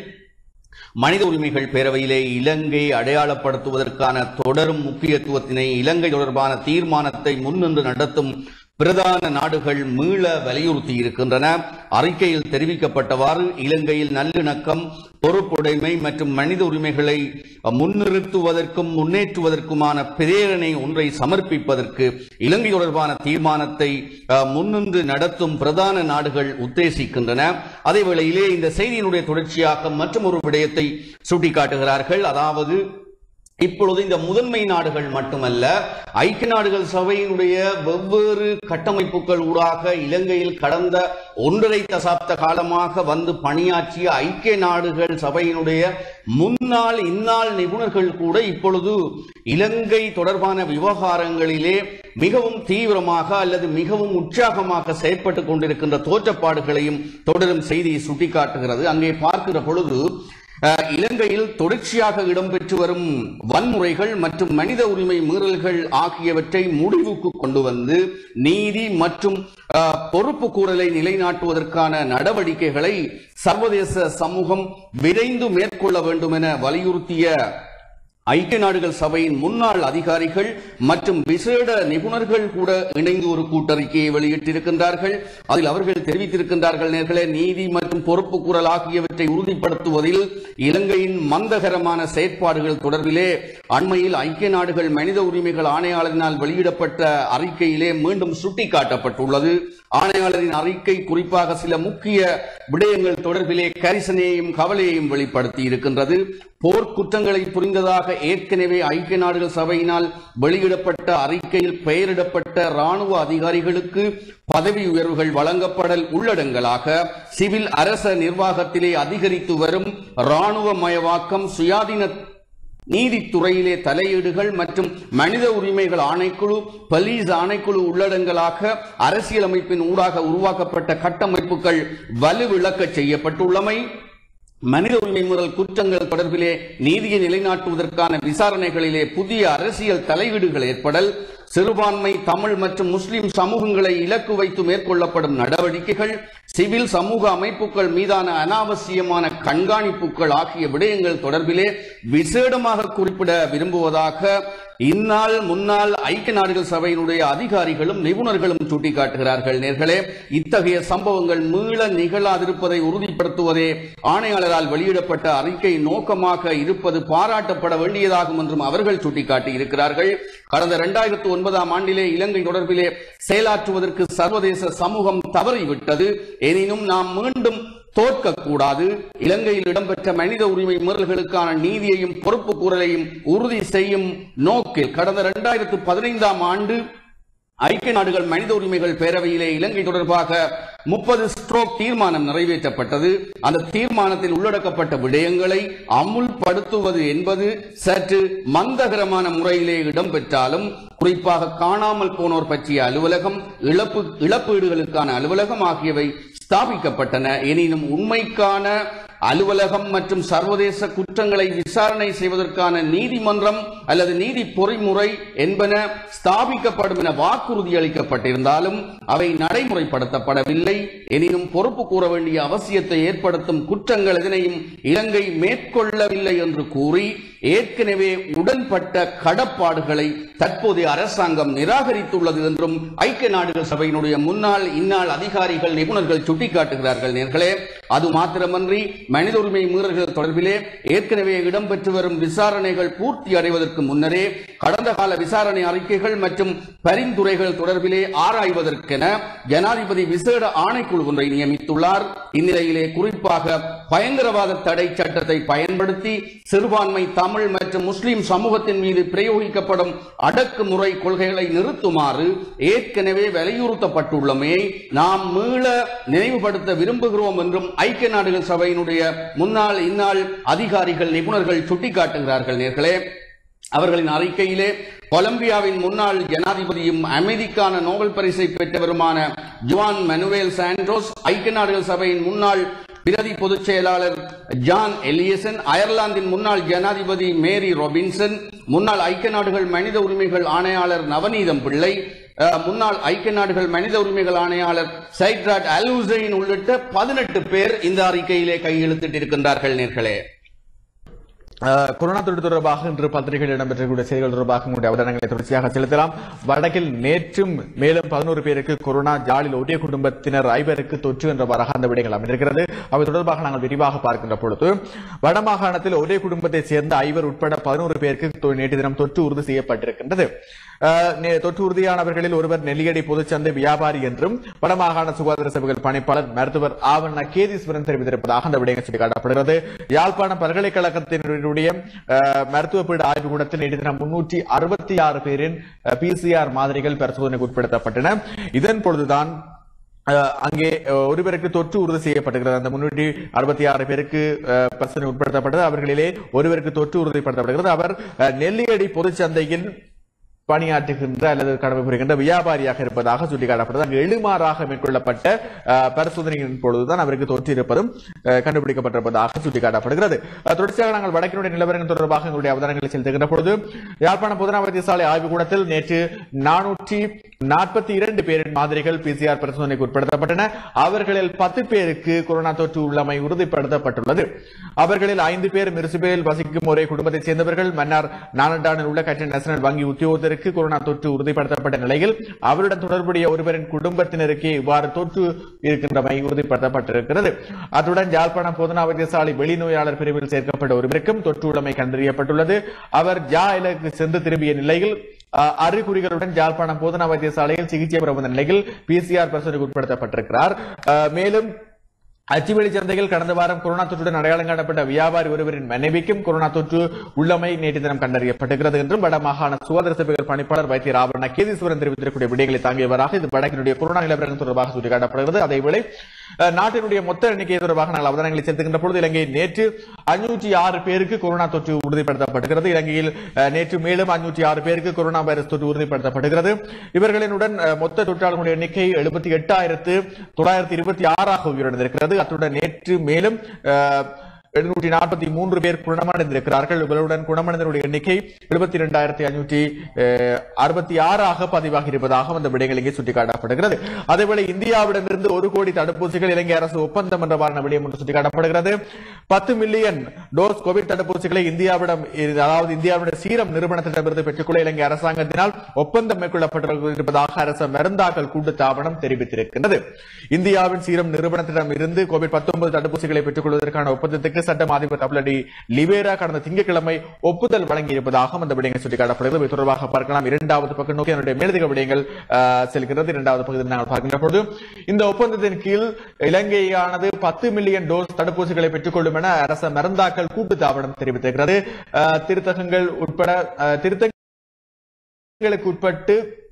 மனித உரிமைகள் பேரவையிலே இலங்கை அடையாளப்படுத்துவதற்கான தொடரும் முக்கியத்துவத்தினை இலங்கை தொடர்பான தீர்மானத்தை முன்னின்று நடத்தும் பிரதான நாடுகள் மீள வலியுறுத்தி இருக்கின்றன அறிக்கையில் தெரிவிக்கப்பட்டவாறு இலங்கையில் நல்லிணக்கம் பொறுப்புடைமை மற்றும் மனித உரிமைகளை முன்னிறுத்துவதற்கும் முன்னேற்றுவதற்குமான பிரேரணை ஒன்றை சமர்ப்பிப்பதற்கு இலங்கை தொடர்பான தீர்மானத்தை அஹ், முன்னின்று நடத்தும் பிரதான நாடுகள் உத்தேசிக்கின்றன அதே வேளையிலே இந்த செய்தியினுடைய தொடர்ச்சியாக மற்றும் ஒரு விடயத்தை சுட்டிக்காட்டுகிறார்கள் அதாவது இப்பொழுது இந்த முதன்மை நாடுகள் மட்டுமல்ல ஐக்கிய நாடுகள் சபையினுடைய வெவ்வேறு கட்டமைப்புகள் ஊடாக இலங்கையில் கடந்த ஒன்றரை தசாப்த காலமாக வந்து பணியாற்றிய ஐக்கிய நாடுகள் சபையினுடைய முன்னாள் இந்நாள் நிபுணர்கள் கூட இப்பொழுது இலங்கை தொடர்பான விவகாரங்களிலே மிகவும் தீவிரமாக அல்லது மிகவும் உற்சாகமாக செயற்பட்டுக் கொண்டிருக்கின்ற தோற்றப்பாடுகளையும் தொடரும் செய்தியை சுட்டிக்காட்டுகிறது அங்கே பார்க்கிற பொழுது அஹ், இலங்கையில் தொடர்ச்சியாக இடம்பெற்று வரும் வன்முறைகள் மற்றும் மனித உரிமை மீறல்கள் ஆகியவற்றை முடிவுக்கு கொண்டு வந்து நீதி மற்றும் அஹ், பொறுப்பு கூறலை நிலைநாட்டுவதற்கான நடவடிக்கைகளை சர்வதேச சமூகம் விரைந்து மேற்கொள்ள வேண்டும் என வலியுறுத்திய ஐக்கிய நாடுகள் சபையின் முன்னாள் அதிகாரிகள் மற்றும் விசேட நிபுணர்கள் கூட இணைந்து ஒரு கூட்டறிக்கையை வெளியிட்டிருக்கின்றார்கள் அதில் அவர்கள் தெரிவித்திருக்கின்றார்கள் நேர்களே நீதி மற்றும் பொறுப்பு கூறல் ஆகியவற்றை உறுதிப்படுத்துவதில் இலங்கையின் மந்தகரமான செயற்பாடுகள் தொடர்பிலே அண்மையில் ஐக்கிய நாடுகள் மனித உரிமைகள் ஆணையாளரினால் வெளியிடப்பட்ட அறிக்கையிலே மீண்டும் சுட்டிக்காட்டப்பட்டுள்ளது ஆணையாளரின் அறிக்கை குறிப்பாக சில முக்கிய விடயங்கள் தொடர்பிலே கரிசனையையும் கவலையையும் வெளிப்படுத்தி இருக்கின்றது போர்க்குற்றங்களை புரிந்ததாக ஏற்கனவே ஐக்கிய நாடுகள் சபையினால் வெளியிடப்பட்ட அறிக்கையில் பெயரிடப்பட்ட ராணுவ அதிகாரிகளுக்கு பதவி உயர்வுகள் வழங்கப்படல் உள்ளடங்கலாக சிவில் அரச நிர்வாகத்திலே அதிகரித்து வரும் ராணுவமயவாக்கம் சுயாதீன நீதித்துறையிலே தலையீடுகள் மற்றும் மனித உரிமைகள் ஆணைக்குழு பலீஸ் ஆணைக்குழு உள்ளடங்கலாக அரசியலமைப்பின் ஊடாக உருவாக்கப்பட்ட கட்டமைப்புகள் வலுவிழக்க செய்யப்பட்டுள்ளமை மனித உரிமை மீறல் குற்றங்கள் தொடர்பிலே நீதியை நிலைநாட்டுவதற்கான விசாரணைகளிலே புதிய அரசியல் தலையீடுகள் ஏற்படல் சிறுபான்மை தமிழ் மற்றும் முஸ்லிம் சமூகங்களை இலக்கு வைத்து மேற்கொள்ளப்படும் நடவடிக்கைகள் சிவில் சமூக அமைப்புகள் மீதான அனாவசியமான கண்காணிப்புகள் ஆகிய விடயங்கள் தொடர்பிலே விசேடமாக குறிப்பிட விரும்புவதாக இந்நாள் முன்னாள் ஐக்கிய நாடுகள் சபையினுடைய அதிகாரிகளும் நிபுணர்களும் சுட்டிக்காட்டுகிறார்கள் நேர்களே இத்தகைய சம்பவங்கள் மீள நிகழாதிருப்பதை உறுதிப்படுத்துவதே ஆணையாளரால் வெளியிடப்பட்ட அறிக்கை நோக்கமாக இருப்பது பாராட்டப்பட வேண்டியதாகும் என்றும் அவர்கள் சுட்டிக்காட்டி இருக்கிறார்கள் கடந்த இரண்டாயிரத்து ஒன்பதாம் ஆண்டிலே இலங்கை தொடர்பிலே செயலாற்றுவதற்கு சர்வதேச சமூகம் தவறிவிட்டது எனினும் நாம் மீண்டும் தோற்கக்கூடாது இலங்கையில் இடம்பெற்ற மனித உரிமை மீறல்களுக்கான நீதியையும் பொறுப்பு கூறலையும் உறுதி செய்யும் நோக்கில் கடந்த இரண்டாயிரத்து பதினைந்தாம் ஆண்டு ஐக்கிய நாடுகள் மனித உரிமைகள் பேரவையிலே இலங்கை தொடர்பாக முப்பது ஸ்ட்ரோக் தீர்மானம் நிறைவேற்றப்பட்டது அந்த தீர்மானத்தில் உள்ளடக்கப்பட்ட விடயங்களை அமுல்படுத்துவது என்பது சற்று மந்தகரமான முறையிலே இடம்பெற்றாலும் குறிப்பாக காணாமல் போனோர் பற்றிய அலுவலகம் இழப்பு இழப்பீடுகளுக்கான அலுவலகம் ஆகியவை ஸ்தாபிக்கப்பட்டன எனினும் உண்மைக்கான அலுவலகம் மற்றும் சர்வதேச குற்றங்களை விசாரணை செய்வதற்கான நீதிமன்றம் அல்லது நீதி பொறிமுறை என்பன ஸ்தாபிக்கப்படும் என வாக்குறுதி அளிக்கப்பட்டிருந்தாலும் அவை நடைமுறைப்படுத்தப்படவில்லை எனினும் பொறுப்பு கூற வேண்டிய அவசியத்தை ஏற்படுத்தும் குற்றங்கள் எதனையும் இலங்கை மேற்கொள்ளவில்லை என்று கூறி ஏற்கனவே உடன்பட்ட கடப்பாடுகளை தற்போதைய அரசாங்கம் நிராகரித்துள்ளது என்றும் ஐக்கிய நாடுகள் சபையினுடைய முன்னாள் இந்நாள் அதிகாரிகள் நிபுணர்கள் சுட்டிக்காட்டுகிறார்கள் நேர்களே அது மாத்திரமன்றி மனித உரிமை மீறல்கள் தொடர்பிலே ஏற்கனவே இடம்பெற்று வரும் விசாரணைகள் பூர்த்தி அடைவதற்கு முன்னரே கடந்த கால விசாரணை அறிக்கைகள் மற்றும் பரிந்துரைகள் தொடர்பிலே ஆராய்வதற்கென ஜனாதிபதி விசேட ஆணைக்குழு ஒன்றை நியமித்துள்ளார் இந்நிலையிலே குறிப்பாக பயங்கரவாத தடை சட்டத்தை பயன்படுத்தி சிறுபான்மை தமிழ் மற்றும் முஸ்லிம் சமூகத்தின் மீது பிரயோகிக்கப்படும் அடக்குமுறை கொள்கைகளை நிறுத்துமாறு ஏற்கனவே வலியுறுத்தப்பட்டுள்ளமையை நாம் மீள நினைவுபடுத்த விரும்புகிறோம் என்றும் ஐக்கிய நாடுகள் சபையினுடைய முன்னாள் இந்நாள் அதிகாரிகள் நிபுணர்கள் சுட்டிக்காட்டுகிறார்கள் நேர்களே அவர்களின் அறிக்கையிலே கொலம்பியாவின் முன்னாள் ஜனாதிபதியும் அமைதிக்கான நோபல் பரிசை பெற்றவருமான ஜுவான் மனுவேல் சாண்ட்ரோஸ் ஐக்கிய நாடுகள் சபையின் முன்னாள் பிரதி பொதுச் செயலாளர் ஜான் எலியசன் அயர்லாந்தின் முன்னாள் ஜனாதிபதி மேரி ரொபின்சன் முன்னாள் ஐக்கிய நாடுகள் மனித உரிமைகள் ஆணையாளர் நவநீதம் பிள்ளை அஹ், முன்னாள் ஐக்கிய நாடுகள் மனித உரிமைகள் ஆணையாளர் சைட்ராட் அல் ஹுசைன் உள்ளிட்ட பதினெட்டு பேர் இந்த அறிக்கையிலே கையெழுத்திட்டிருக்கின்றார்கள் நேர்களே அஹ், கொரோனா தொற்று தொடர்பாக இன்று பத்திரிகையில் இடம்பெற்றக்கூடிய செய்திகள் தொடர்பாக உங்களுடைய அவதானங்களை தொடர்ச்சியாக செலுத்தலாம் வடக்கில் நேற்றும் மேலும் பதினோரு பேருக்கு கொரோனா ஜாலில் ஒரே குடும்பத்தினர் ஐவருக்கு தொற்று என்றவாறாக அந்த விடயங்கள் அமைந்திருக்கிறது அவை தொடர்பாக நாங்கள் விரிவாக பார்க்கின்ற பொழுது வடமாகாணத்தில் ஒரே குடும்பத்தை சேர்ந்த ஐவர் உட்பட பதினோரு பேருக்கு தொ- நேற்று தினம் தொற்று உறுதி செய்யப்பட்டிருக்கின்றது அஹ், நே- தொற்று உறுதியானவர்களில் ஒருவர் நெல்லியடி பொதுச்சந்தை வியாபாரி என்றும் வடமாகாண சுகாதார சபைகள் பணிப்பாளர் மருத்துவர் ஆவண்ண கேதீஸ்வரன் தெரிவித்திருப்பதாக அந்த விடயங்கள் சுட்டிக்காட்டப்படுகிறது யாழ்ப்பாணம் பல்கலைக்கழகத்தினுடைய அஹ், மருத்துவ பீட ஆய்வுக்கூடத்தில் நேற்று தினம் முன்னூற்றி அறுபத்தி ஆறு பேரின் பிசிஆர் மாதிரிகள் பரிசோதனைக்கு உட்படுத்தப்பட்டன இதன் பொழுதுதான் அஹ், அங்கே அஹ், ஒருவருக்கு தொற்று உறுதி செய்யப்பட்டிருக்கிறது அந்த முன்னூற்றி அறுபத்தி ஆறு பேருக்கு அஹ், பரிசோதனை உட்படுத்தப்பட்டது அவர்களிலே ஒருவருக்கு தொற்று உறுதிப்படுத்தப்படுகிறது அவர் அஹ், நெல்லியடி பொதுச்சந்தையில் பணியாற்றுகின்ற அல்லது கடமை புரிகின்ற வியாபாரியாக இருப்பதாக சுட்டிக்காட்டப்பட்டது அங்கு எழுமாறாக மேற்கொள்ளப்பட்ட அஹ், பரிசோதனையின் பொழுதுதான் அவருக்கு தொற்று இருப்பதும் அஹ், கண்டுபிடிக்கப்பட்டிருப்பதாக சுட்டிக்காட்டப்படுகிறது அஹ், தொடர்ச்சியாக நாங்கள் வடக்கினுடைய நிலவரங்கள் தொடர்பாக எங்களுடைய அவதானங்களை செலுத்துகின்ற பொழுது யாழ்ப்பாணம் பொதுநா வைத்தியசாலை ஆய்வுக்கூடத்தில் நேற்று நானூற்றி நாற்பத்தி இரண்டு பேரின் மாதிரிகள் பிசிஆர் பரிசோதனைக்கு உட்படுத்தப்பட்டன அவர்களில் பத்து பேருக்கு கொரோனா தொற்று உள்ளமை உறுதிப்படுத்தப்பட்டுள்ளது அவர்களில் ஐந்து பேர் மிருசுபேல் வசிக்கும் ஒரே குடும்பத்தைச் சேர்ந்தவர்கள் மன்னார் நானண்டானில் உள்ள கட்டன் நேஷனல் வங்கி உத்தியோகத்திற்கு கொரோனா தொற்று உறுதிப்படுத்தப்பட்ட நிலையில் அவருடன் தொடர்புடைய ஒருவரின் குடும்பத்தினருக்கே இவ்வாறு தொற்று இருக்கின்றமை உறுதிப்படுத்தப்பட்டிருக்கிறது அத்துடன் யாழ்ப்பாணம் போதனா வைத்தியசாலை வெளிநோயாளர் பிரிவில் சேர்க்கப்பட்ட ஒருவருக்கும் தொற்று உள்ளமை கண்டறியப்பட்டுள்ளது அவர் ஜா இலக்கு சென்று திரும்பிய நிலையில் அஹ், அறிகுறிகளுடன் யாழ்ப்பாணம் போதனா வைத்தியசாலையில் சிகிச்சை பெற வந்த நிலையில் பிசிஆர் பரிசோதனைக்கு உட்படுத்தப்பட்டிருக்கிறார் அஹ், மேலும் அச்சுவெளி சந்தையில் கடந்த வாரம் கொரோனா தொற்றுடன் அடையாளம் காணப்பட்ட வியாபாரி ஒருவரின் மனைவிக்கும் கொரோனா தொற்று உள்ளமை நேற்று தினம் கண்டறியப்பட்டிருக்கிறது என்றும் வட மாகாண சுகாதார சபைகள் பணிப்பாளர் வைத்தியர் ஆவரண கேதீஸ்வரன் தெரிவித்திருக்கக்கூடிய விடயங்களை தாங்கியவராக இது வடக்கினுடைய கொரோனா நிலவரங்கள் தொடர்பாக சுட்டிக்காட்டப்படுகிறது அதேவேளை அஹ், நாட்டினுடைய மொத்த எண்ணிக்கை தொடர்பாக நாங்கள் அவதானங்களை செலுத்துகின்ற பொழுது இலங்கை நேற்று அஞ்சூற்றி ஆறு பேருக்கு கொரோனா தொற்று உறுதிப்படுத்தப்பட்டிருக்கிறது இலங்கையில் அஹ், நேற்று மேலும் அஞ்சூற்றி ஆறு பேருக்கு கொரோனா வைரஸ் தொற்று உறுதிப்படுத்தப்படுகிறது இவர்களினுடன் அஹ், மொத்த தொற்றாளர்களுடைய எண்ணிக்கை எழுபத்தி எட்டாயிரத்து தொள்ளாயிரத்தி இருபத்தி ஆறாக உயிரிழந்திருக்கிறது அத்துடன் நேற்று மேலும் அஹ், எழுநூற்றி நாற்பத்தி மூன்று பேர் குணமடைந்திருக்கிறார்கள் இவர்களுடன் குணமடைந்தவருடைய எண்ணிக்கை எழுபத்தி இரண்டாயிரத்தி ஐநூற்றி அறுபத்தி ஆறாக பதிவாகி இருப்பதாக அந்த விடயங்கள் இங்கே சுட்டிக்காட்டப்படுகிறது அதேவேளை இந்தியாவிடமிருந்து ஒரு கோடி தடுப்பூசிகள் இலங்கை அரசு ஒப்பந்தம் என்ற வாரண விடயம் என்று சுட்டிக்காட்டப்படுகிறது பத்து மில்லியன் டோஸ் கோவிட் தடுப்பூசிகளை இந்தியாவிடம் அதாவது இந்தியாவுடைய சீரம் நிறுவனத்திடமிருந்து பெற்றுக்கொள்ள இலங்கை அரசாங்கத்தினால் ஒப்பந்தம் மேற்கொள்ளப்பட்டிருப்பதாக அரசு மருந்தாக்கல் கூட்டுத்தாபனம் தெரிவித்திருக்கின்றது இந்தியாவின் சீரம் நிறுவனத்திடம் இருந்து கோவிட் 19 தடுப்பூசிகளை பெற்றுக் கொள்வதற்கான ஒப்பந்தத்துக்கு சட்டம் அதிபர் டபிள்யூடி லிவேரா கடந்த திங்கட்கிழமை ஒப்புதல் வழங்கியிருப்பதாகவும் அந்த விடயங்கள் சுட்டிக்காட்டப்படுகிறது இது தொடர்பாக பார்க்கலாம் இரண்டாவது பக்கம் நோக்கி அதனுடைய மேலதிக விடயங்கள் ஆஹ், செல்கிறது இரண்டாவது பகுதியில் நாங்கள் பார்க்கின்ற பொழுது இந்த ஒப்பந்தத்தின் கீழ் இலங்கையானது பத்து மில்லியன் டோஸ் தடுப்பூசிகளை பெற்றுக்கொள்ளும் என அரச மருந்தாக்கல் கூட்டுத்தாபனம் தெரிவித்திருக்கிறது ஆஹ், திருத்தகங்கள் உட்பட ஆஹ், திருத்தங்களுக்கு உட்பட்டு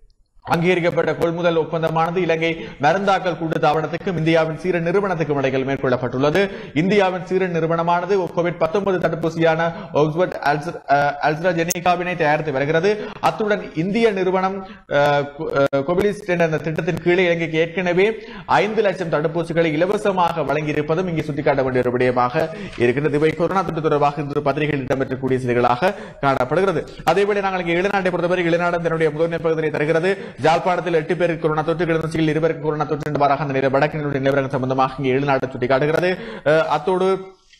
அங்கீகரிக்கப்பட்ட கொள்முதல் ஒப்பந்தமானது இலங்கை மருந்தாக்கல் கூட்டு தாபனத்துக்கும் இந்தியாவின் சீர நிறுவனத்துக்கும் இடையில் மேற்கொள்ளப்பட்டுள்ளது இந்தியாவின் சீர நிறுவனமானது கோவிட் 19 தடுப்பூசியான ஆக்ஸ்போர்ட் அல்ஸ்ட்ராஜெனிகாவினை தயாரித்து வருகிறது அத்துடன் இந்திய நிறுவனம் அஹ், கு- அஹ், கோவிலிஸ்ட் என்ற அந்த திட்டத்தின் கீழே இலங்கைக்கு ஏற்கனவே ஐந்து லட்சம் தடுப்பூசிகளை இலவசமாக வழங்கியிருப்பதும் இங்கே சுட்டிக்காட்ட வேண்டிய ஒரு விடயமாக இருக்கிறது இவை கொரோனா தொற்று தொடர்பாக இன்று பத்திரிகையில் இடம்பெற்றக்கூடிய செய்திகளாக காணப்படுகிறது அதேவேளை நாங்கள் இங்கே இளநாட்டை பொறுத்தவரை இளநாடு தன்னுடைய முதன்மை பகுதியை தருகிறது ஜாழ்ப்பாணத்தில் எட்டு பேருக்கு கொரோனா தொற்று கிளிநொச்சியில் இருவருக்கு கொரோனா தொற்று என்பதாக அந்த நிலை வடக்கினுடைய நிலவரம் சம்பந்தமாக இங்கே இளநாடு சுட்டிக்காட்டுகிறது அஹ், அத்தோடு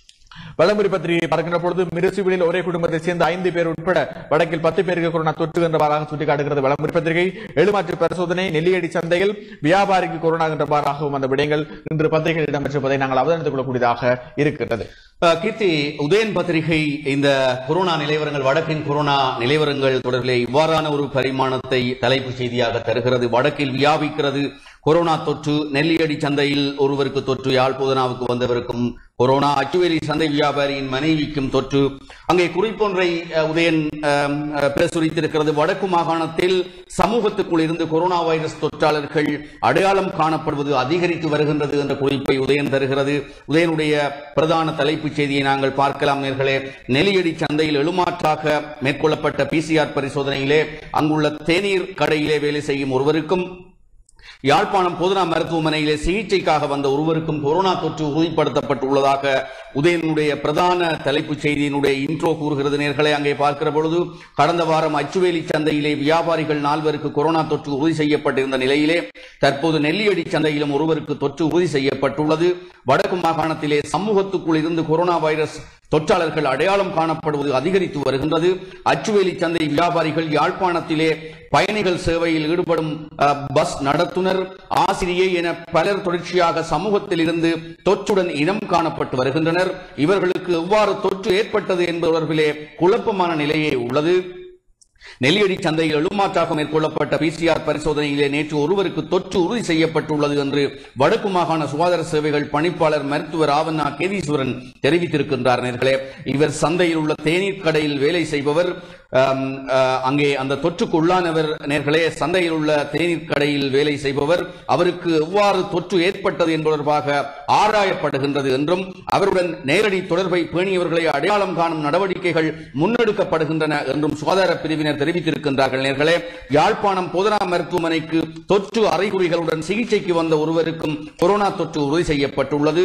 வளமுறை பத்திரிகை பார்க்கின்ற பொழுது மிருசுவிலில் ஒரே குடும்பத்தைச் சேர்ந்த ஐந்து பேர் உட்பட வடக்கில் பத்து பேருக்கு கொரோனா தொற்று என்றவாறாக சுட்டிக்காட்டுகிறது வளமுறை பத்திரிகை எழுமாற்று பரிசோதனை நெல்லியடி சந்தையில் வியாபாரிக்கு கொரோனா என்றவாறாகவும் அந்த விடயங்கள் இன்று பத்திரிகையில் இடம்பெற்றிருப்பதை நாங்கள் அவதானித்துக் கொள்ளக்கூடியதாக இருக்கின்றது அஹ், கீர்த்தி உதயன் பத்திரிகை இந்த கொரோனா நிலவரங்கள் வடக்கின் கொரோனா நிலவரங்கள் தொடர்பிலே இவ்வாறான ஒரு பரிமாணத்தை தலைப்புச் செய்தியாக தருகிறது வடக்கில் வியாபிக்கிறது கொரோனா தொற்று நெல்லியடி சந்தையில் ஒருவருக்கு தொற்று யாழ்ப்பாணாவுக்கு வந்தவருக்கும் கொரோனா அச்சுவேலி சந்தை வியாபாரியின் மனைவிக்கும் தொற்று அங்கே குறிப்பொன்றை அஹ், உதயன் அஹ், அஹ், பிரசுரித்திருக்கிறது வடக்கு மாகாணத்தில் சமூகத்துக்குள் இருந்து கொரோனா வைரஸ் தொற்றாளர்கள் அடையாளம் காணப்படுவது அதிகரித்து வருகின்றது என்ற குறிப்பை உதயன் தருகிறது உதயனுடைய பிரதான தலைப்புச் செய்தியை நாங்கள் பார்க்கலாம் நேர்களே நெல்லியடி சந்தையில் எழுமாற்றாக மேற்கொள்ளப்பட்ட பிசிஆர் பரிசோதனையிலே அங்குள்ள தேநீர் கடையிலே வேலை செய்யும் ஒருவருக்கும் யாழ்ப்பாணம் பொதுநா மருத்துவமனையிலே சிகிச்சைக்காக வந்த ஒருவருக்கும் கொரோனா தொற்று உறுதிப்படுத்தப்பட்டுள்ளதாக உதயனுடைய பிரதான தலைப்புச் செய்தியினுடைய இன்ட்ரோ கூறுகிறது நேர்களை அங்கே பார்க்கிற பொழுது கடந்த வாரம் அச்சுவேலி சந்தையிலே வியாபாரிகள் நால்வருக்கு கொரோனா தொற்று உறுதி செய்யப்பட்டிருந்த நிலையிலே தற்போது நெல்லியடி சந்தையிலும் ஒருவருக்கு தொற்று உறுதி செய்யப்பட்டுள்ளது வடக்கு மாகாணத்திலே சமூகத்துக்குள் இருந்து கொரோனா வைரஸ் தொற்றாளர்கள் அடையாளம் காணப்படுவது அதிகரித்து வருகின்றது அச்சுவேலி சந்தை வியாபாரிகள் யாழ்ப்பாணத்திலே பயணிகள் சேவையில் ஈடுபடும் அஹ், பஸ் நடத்துனர் ஆசிரியை என பலர் தொடர்ச்சியாக சமூகத்தில் இருந்து தொற்றுடன் இனம் காணப்பட்டு வருகின்றனர் இவர்களுக்கு எவ்வாறு தொற்று ஏற்பட்டது என்பது தொடர்பிலே குழப்பமான நிலையே உள்ளது நெல்லியடி சந்தையில் எழுமாற்றாக மேற்கொள்ளப்பட்ட பிசிஆர் பரிசோதனையிலே நேற்று ஒருவருக்கு தொற்று உறுதி செய்யப்பட்டுள்ளது என்று வடக்கு மாகாண சுகாதார சேவைகள் பணிப்பாளர் மருத்துவர் ஆவண்ணா கேதீஸ்வரன் தெரிவித்திருக்கின்றார் நேர்களே இவர் சந்தையில் உள்ள தேநீர் கடையில் வேலை செய்பவர் ஆம், ஆஹ், அங்கே அந்த தொற்றுக்கு உள்ளானவர் நேர்களே சந்தையில் உள்ள தேநீர் கடையில் வேலை செய்பவர் அவருக்கு எவ்வாறு தொற்று ஏற்பட்டது என்பது தொடர்பாக ஆராயப்படுகின்றது என்றும் அவருடன் நேரடி தொடர்பை பேணியவர்களை அடையாளம் காணும் நடவடிக்கைகள் முன்னெடுக்கப்படுகின்றன என்றும் சுகாதார பிரிவினர் தெரிவித்திருக்கின்றார்கள் நேர்களே யாழ்ப்பாணம் பொதுநா மருத்துவமனைக்கு தொற்று அறிகுறிகளுடன் சிகிச்சைக்கு வந்த ஒருவருக்கும் கொரோனா தொற்று உறுதி செய்யப்பட்டுள்ளது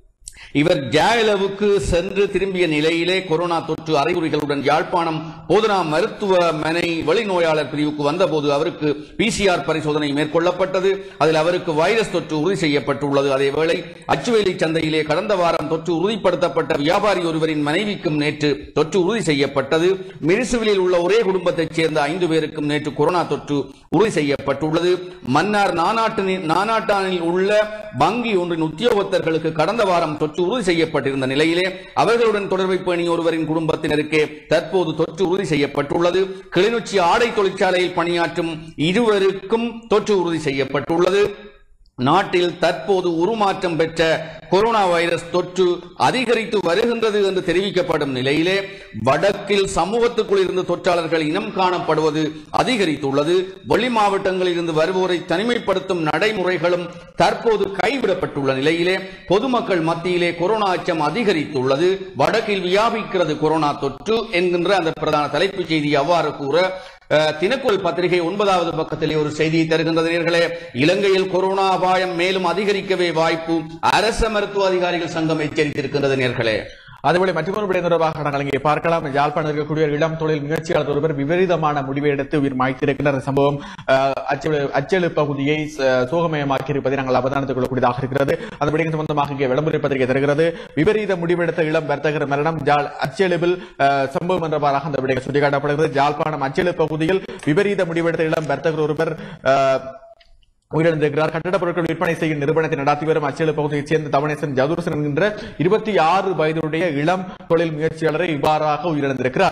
இவர் ஜாயலவுக்கு சென்று திரும்பிய நிலையிலே கொரோனா தொற்று அறிகுறிகளுடன் யாழ்ப்பாணம் போதனா மருத்துவமனை வெளிநோயாளர் பிரிவுக்கு வந்தபோது அவருக்கு பிசிஆர் பரிசோதனை மேற்கொள்ளப்பட்டது அதில் அவருக்கு வைரஸ் தொற்று உறுதி செய்யப்பட்டுள்ளது அதேவேளை அச்சுவேலி சந்தையிலே கடந்த வாரம் தொற்று உறுதிப்படுத்தப்பட்ட வியாபாரி ஒருவரின் மனைவிக்கும் நேற்று தொற்று உறுதி செய்யப்பட்டது மிரிசுவிலில் உள்ள ஒரே குடும்பத்தைச் சேர்ந்த ஐந்து பேருக்கும் நேற்று கொரோனா தொற்று உறுதி செய்யப்பட்டுள்ளது மன்னார் நானாட்டு நானாட்டானில் உள்ள வங்கி ஒன்றின் உத்தியோகத்தர்களுக்கு கடந்த வாரம் தொற்று உறுதி செய்யப்பட்டிருந்த நிலையிலே அவர்களுடன் தொடர்பை பேணிய ஒருவரின் குடும்பத்தினருக்கே தற்போது தொற்று உறுதி செய்யப்பட்டுள்ளது கிளிநொச்சி ஆடை தொழிற்சாலையில் பணியாற்றும் இருவருக்கும் தொற்று உறுதி செய்யப்பட்டுள்ளது நாட்டில் தற்போது உருமாற்றம் பெற்ற கொரோனா வைரஸ் தொற்று அதிகரித்து வருகின்றது என்று தெரிவிக்கப்படும் நிலையிலே வடக்கில் சமூகத்துக்குள் இருந்து தொற்றாளர்கள் இனம் காணப்படுவது அதிகரித்துள்ளது வெளி மாவட்டங்களில் இருந்து வருவோரை தனிமைப்படுத்தும் நடைமுறைகளும் தற்போது கைவிடப்பட்டுள்ள நிலையிலே பொதுமக்கள் மத்தியிலே கொரோனா அச்சம் அதிகரித்துள்ளது வடக்கில் வியாபிக்கிறது கொரோனா தொற்று என்கின்ற அந்த பிரதான தலைப்புச் செய்தி அவ்வாறு கூற அஹ், தினக்குரல் பத்திரிகை ஒன்பதாவது பக்கத்திலே ஒரு செய்தியை தருகின்றது நேர்களே இலங்கையில் கொரோனா அபாயம் மேலும் அதிகரிக்கவே வாய்ப்பு அரச மருத்துவ அதிகாரிகள் சங்கம் எச்சரித்திருக்கின்றது நேர்களே அதேபோல மற்றொரு விடயம் தொடர்பாக நாங்கள் இங்கே பார்க்கலாம் யாழ்ப்பாணம் இருக்கக்கூடிய ஒரு இளம் தொழில் முயற்சியாளர் ஒருவர் விபரீதமான முடிவை எடுத்து உயிர் மாய்த்திருக்கின்ற அந்த சம்பவம் அஹ், அச்செழு அச்செழு பகுதியை ச- சோகமயமாக்கி இருப்பதை நாங்கள் அவதானித்துக் கொள்ளக்கூடியதாக இருக்கிறது அந்த விடயம் சம்பந்தமாக இங்கே விளம்பர பத்திரிகை தருகிறது விபரீத முடிவெடுத்த இளம் வர்த்தகர் மரணம் ஜாழ் அச்செழுவில் அஹ், சம்பவம் என்றவாறாக அந்த விடயம் சுட்டிக்காட்டப்படுகிறது ஜாழ்ப்பாணம் அச்செழு பகுதியில் விபரீத முடிவெடுத்த இளம் வர்த்தகர் ஒருவர் அஹ், உயிரிழந்திருக்கிறார் கட்டடப் பொருட்கள் விற்பனை செய்யும் நிறுவனத்தை நடத்தி வரும் அச்சேலு பகுதியைச் சேர்ந்த தவணேசன் ஜதுரசன் என்கின்ற இருபத்தி ஆறு வயதுடைய இளம் தொழில் முயற்சியாளரை இவ்வாறாக உயிரிழந்திருக்கிறார்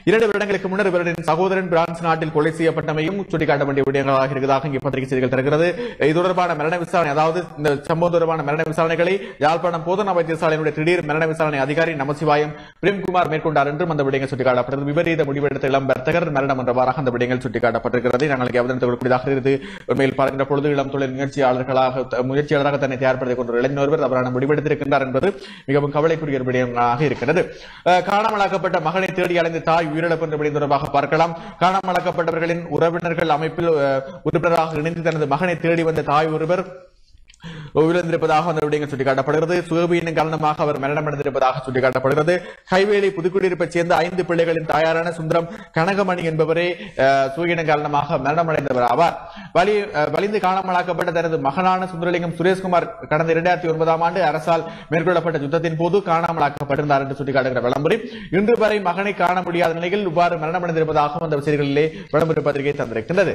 இரண்டு வருடங்களுக்கு முன்னர் இவரின் சகோதரன் பிரான்ஸ் நாட்டில் கொலை செய்யப்பட்டமையும் சுட்டிக்காட்ட வேண்டிய விடயங்களாக இருக்கிறதாக இங்கே பத்திரிகை செய்திகள் தருகிறது இது தொடர்பான மரண விசாரணை அதாவது இந்த சம்பவம் தொடர்பான மரண விசாரணைகளை யாழ்ப்பாணம் போதனா வைத்தியசாலையினுடைய திடீர் மரண விசாரணை அதிகாரி நமசிவாயம் பிரேம்குமார் மேற்கொண்டார் என்றும் அந்த விடயங்கள் சுட்டிக்காட்டப்பட்டது விபரீத முடிவெடுத்த இளம் வர்த்தகர் மரணம் என்றவாறாக அந்த விடயங்கள் சுட்டிக்காட்டப்பட்டிருக்கிறது நாங்கள் இங்கே அவதரித்துக் கொள்ளக்கூடியதாக இருக்குது உண்மையில் பார்க்கின்ற பொழுது இளம் தொழில் முயற்சியாளர்களாக முயற்சியாளராக தன்னை தயார்படுத்திக் கொண்ட இளைஞர் ஒருவர் தவறான முடிவெடுத்திருக்கின்றார் என்பது மிகவும் கவலைக்குரிய ஒரு விடயமாக இருக்கிறது அஹ், காணாமலாக்கப்பட்ட மகனை தேடி அலைந்த தாய் உயிரிழப்பு என்ற விடயம் தொடர்பாக பார்க்கலாம் காணாமலாக்கப்பட்டவர்களின் உறவினர்கள் அமைப்பில் அஹ், உறுப்பினராக இணைந்து தனது மகனை தேடி வந்த தாய் ஒருவர் உயிரிழந்திருப்பதாக அந்த விடயங்கள் சுட்டிக்காட்டப்படுகிறது சுகபியின் காரணமாக அவர் மரணமடைந்திருப்பதாக சுட்டிக்காட்டப்படுகிறது கைவேலி புதுக்குடியிருப்பைச் சேர்ந்த ஐந்து பிள்ளைகளின் தாயாரான சுந்தரம் கனகமணி என்பவரே அஹ், சுகீனம் காரணமாக மரணமடைந்தவர் ஆவார் வலி அஹ், வலிந்து காணாமலாக்கப்பட்ட தனது மகனான சுந்தரலிங்கம் சுரேஷ்குமார் கடந்த இரண்டாயிரத்தி ஒன்பதாம் ஆண்டு அரசால் மேற்கொள்ளப்பட்ட யுத்தத்தின் போது காணாமலாக்கப்பட்டிருந்தார் என்று சுட்டிக்காட்டுகிற விளம்பரம் இன்று வரை மகனை காண முடியாத நிலையில் இவ்வாறு மரணமடைந்திருப்பதாகவும் அந்த செய்திகளிலே விளம்பர பத்திரிகை தந்திருக்கின்றது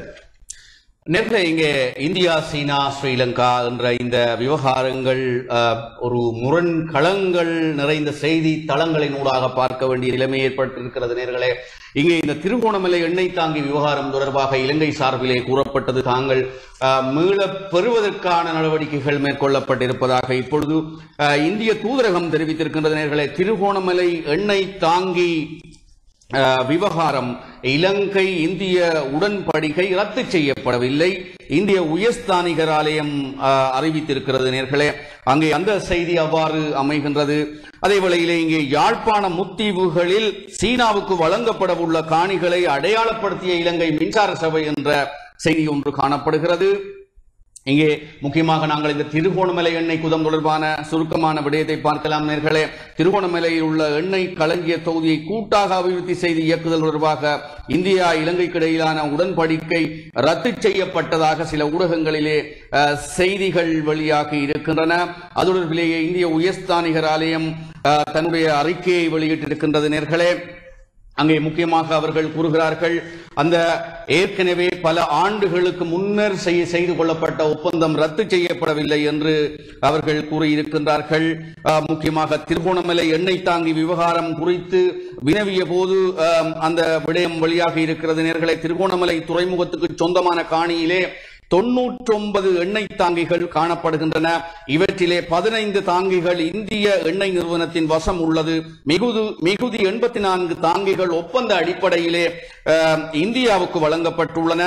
நேற்று இங்கே இந்தியா சீனா ஸ்ரீலங்கா என்ற இந்த விவகாரங்கள் அஹ், ஒரு முரண்களங்கள் நிறைந்த செய்தி தளங்களின் ஊடாக பார்க்க வேண்டிய நிலைமை ஏற்பட்டிருக்கிறது நேர்களே இங்கே இந்த திருகோணமலை எண்ணெய் தாங்கி விவகாரம் தொடர்பாக இலங்கை சார்பிலே கூறப்பட்டது தாங்கள் அஹ், மீளப் பெறுவதற்கான நடவடிக்கைகள் மேற்கொள்ளப்பட்டிருப்பதாக இப்பொழுது அஹ், இந்திய தூதரகம் தெரிவித்திருக்கின்றது நேர்களே திருகோணமலை எண்ணெய் தாங்கி அஹ், விவகாரம் இலங்கை இந்திய உடன்படிக்கை ரத்து செய்யப்படவில்லை இந்திய உயர்ஸ்தானிகர் ஆலயம் அஹ், அறிவித்திருக்கிறது நேர்களே அங்கே அந்த செய்தி அவ்வாறு அமைகின்றது அதே வேளையிலே இங்கே யாழ்ப்பாண முத்தீவுகளில் சீனாவுக்கு வழங்கப்பட உள்ள காணிகளை அடையாளப்படுத்திய இலங்கை மின்சார சபை என்ற செய்தி ஒன்று காணப்படுகிறது இங்கே முக்கியமாக நாங்கள் இந்த திருகோணமலை எண்ணெய் குதம் தொடர்பான சுருக்கமான விடயத்தை பார்க்கலாம் நேர்களே திருகோணமலையில் உள்ள எண்ணெய் களஞ்சிய தொகுதியை கூட்டாக அபிவிருத்தி செய்து இயக்குதல் தொடர்பாக இந்தியா இலங்கைக்கு இடையிலான உடன்படிக்கை ரத்து செய்யப்பட்டதாக சில ஊடகங்களிலே அஹ், செய்திகள் வெளியாகி இருக்கின்றன அது தொடர்பிலேயே இந்திய உயர்ஸ்தானிகர் ஆலயம் அஹ், தன்னுடைய அறிக்கையை வெளியிட்டிருக்கின்றது நேர்களே அங்கே முக்கியமாக அவர்கள் கூறுகிறார்கள் அந்த ஏற்கனவே பல ஆண்டுகளுக்கு முன்னர் செய்ய செய்து கொள்ளப்பட்ட ஒப்பந்தம் ரத்து செய்யப்படவில்லை என்று அவர்கள் கூறியிருக்கின்றார்கள் அஹ், முக்கியமாக திருகோணமலை எண்ணெய் தாங்கி விவகாரம் குறித்து வினவிய போது அஹ், அந்த விடயம் வெளியாகி இருக்கிறது நேர்களை திருகோணமலை துறைமுகத்துக்கு சொந்தமான காணியிலே தொன்னூற்றொன்பது எண்ணெய் தாங்கிகள் காணப்படுகின்றன இவற்றிலே பதினைந்து தாங்கிகள் இந்திய எண்ணெய் நிறுவனத்தின் வசம் உள்ளது மிகுது மிகுதி எண்பத்தி நான்கு தாங்கிகள் ஒப்பந்த அடிப்படையிலே அஹ், இந்தியாவுக்கு வழங்கப்பட்டுள்ளன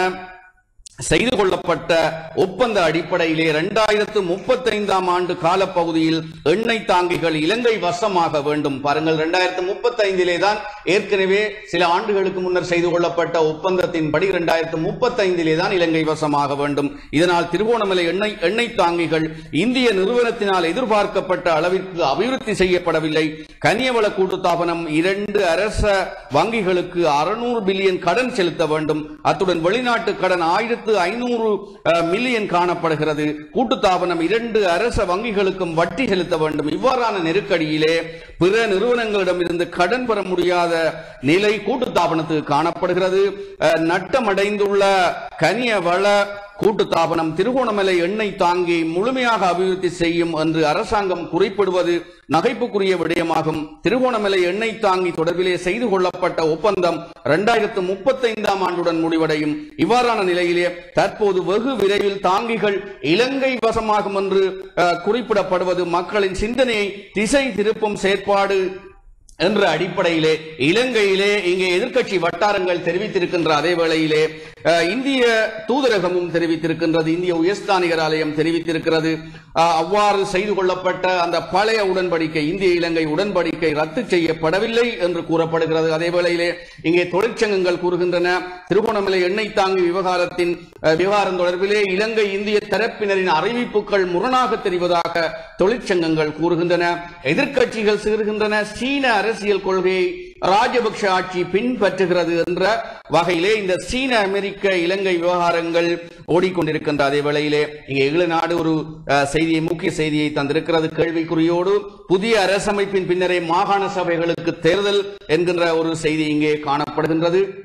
செய்து கொள்ளப்பட்ட ஒப்பந்த அடிப்படையிலே இரண்டாயிரத்து முப்பத்தைந்தாம் ஆண்டு காலப்பகுதியில் எண்ணெய் தாங்கிகள் இலங்கை வசமாக வேண்டும் பாருங்கள் இரண்டாயிரத்து முப்பத்தைந்திலே தான் ஏற்கனவே சில ஆண்டுகளுக்கு முன்னர் செய்து கொள்ளப்பட்ட ஒப்பந்தத்தின்படி இரண்டாயிரத்து முப்பத்தைந்திலே தான் இலங்கை வசமாக வேண்டும் இதனால் திருவோணமலை எண்ணெய் எண்ணெய் தாங்கிகள் இந்திய நிறுவனத்தினால் எதிர்பார்க்கப்பட்ட அளவிற்கு அபிவிருத்தி செய்யப்படவில்லை கனியவள கூட்டுத்தாபனம் இரண்டு அரச வங்கிகளுக்கு அறுநூறு பில்லியன் கடன் செலுத்த வேண்டும் அத்துடன் வெளிநாட்டு கடன் ஆயிரத்து ஐநூறு மில்லியன் காணப்படுகிறது கூட்டுத்தாபனம் இரண்டு அரச வங்கிகளுக்கும் வட்டி செலுத்த வேண்டும் இவ்வாறான நெருக்கடியிலே பிற நிறுவனங்களிடமிருந்து கடன் பெற முடியாத நிலை கூட்டுத்தாபனத்துக்கு காணப்படுகிறது அஹ், நட்டமடைந்துள்ள கனிய வள கூட்டுத்தாபனம் திருகோணமலை எண்ணெய் தாங்கி முழுமையாக அபிவிருத்தி செய்யும் என்று அரசாங்கம் குறிப்பிடுவது நகைப்புக்குரிய விடயமாகும் திருகோணமலை எண்ணெய் தாங்கி தொடர்பிலே செய்து கொள்ளப்பட்ட ஒப்பந்தம் இரண்டாயிரத்து முப்பத்தைந்தாம் ஆண்டுடன் முடிவடையும் இவ்வாறான நிலையிலே தற்போது வெகு விரைவில் தாங்கிகள் இலங்கை வசமாகும் என்று அஹ், குறிப்பிடப்படுவது மக்களின் சிந்தனையை திசை திருப்பும் செயற்பாடு என்ற அடிப்படையிலே இலங்கையிலே இங்கே எதிர்க்கட்சி வட்டாரங்கள் தெரிவித்திருக்கின்ற அதே வேளையிலே அஹ், இந்திய தூதரகமும் தெரிவித்திருக்கின்றது இந்திய உயர்ஸ்தானிகர் ஆலயம் தெரிவித்திருக்கிறது அஹ், அவ்வாறு செய்து கொள்ளப்பட்ட அந்த பழைய உடன்படிக்கை இந்திய இலங்கை உடன்படிக்கை ரத்து செய்யப்படவில்லை என்று கூறப்படுகிறது அதே வேளையிலே இங்கே தொழிற்சங்கங்கள் கூறுகின்றன திருகோணமலை எண்ணெய் தாங்கி விவகாரத்தின் அஹ், விவகாரம் தொடர்பிலே இலங்கை இந்திய தரப்பினரின் அறிவிப்புகள் முரணாக தெரிவதாக தொழிற்சங்கங்கள் கூறுகின்றன எதிர்க்கட்சிகள் சிறுகின்றன சீன அரசியல் கொள்கையை ராஜபக்ஷ ஆட்சி பின்பற்றுகிறது என்ற வகையிலே இந்த சீன அமெரிக்க இலங்கை விவகாரங்கள் ஓடிக்கொண்டிருக்கின்ற அதே வேளையிலே இங்கே ஈழநாடு ஒரு அஹ், செய்தியை முக்கிய செய்தியை தந்திருக்கிறது கேள்விக்குறியோடு புதிய அரசமைப்பின் பின்னரே மாகாண சபைகளுக்கு தேர்தல் என்கின்ற ஒரு செய்தி இங்கே காணப்படுகின்றது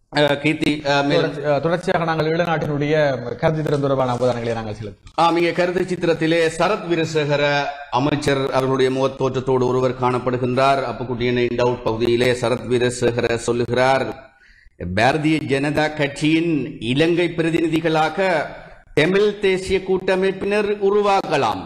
அஹ், கீர்த்தி அஹ், மேலும் தொடர்ச்சி- அஹ், தொடர்ச்சியாக நாங்கள் ஈழநாட்டினுடைய கருத்து திறன் தொடர்பான அவதானங்களை நாங்கள் செலுத்துவோம் ஆம், இங்கே கருத்து சித்திரத்திலே சரத் வீரசேகர அமைச்சர் அவர்களுடைய முகத் தோற்றத்தோடு ஒருவர் காணப்படுகின்றார் அப்புக்குட்டியனை டவுட் பகுதியிலே சரத் வீரசேகர சொல்லுகிறார் பாரதிய ஜனதா கட்சியின் இலங்கை பிரதிநிதிகளாக தமிழ் தேசிய கூட்டமைப்பினர் உருவாக்கலாம்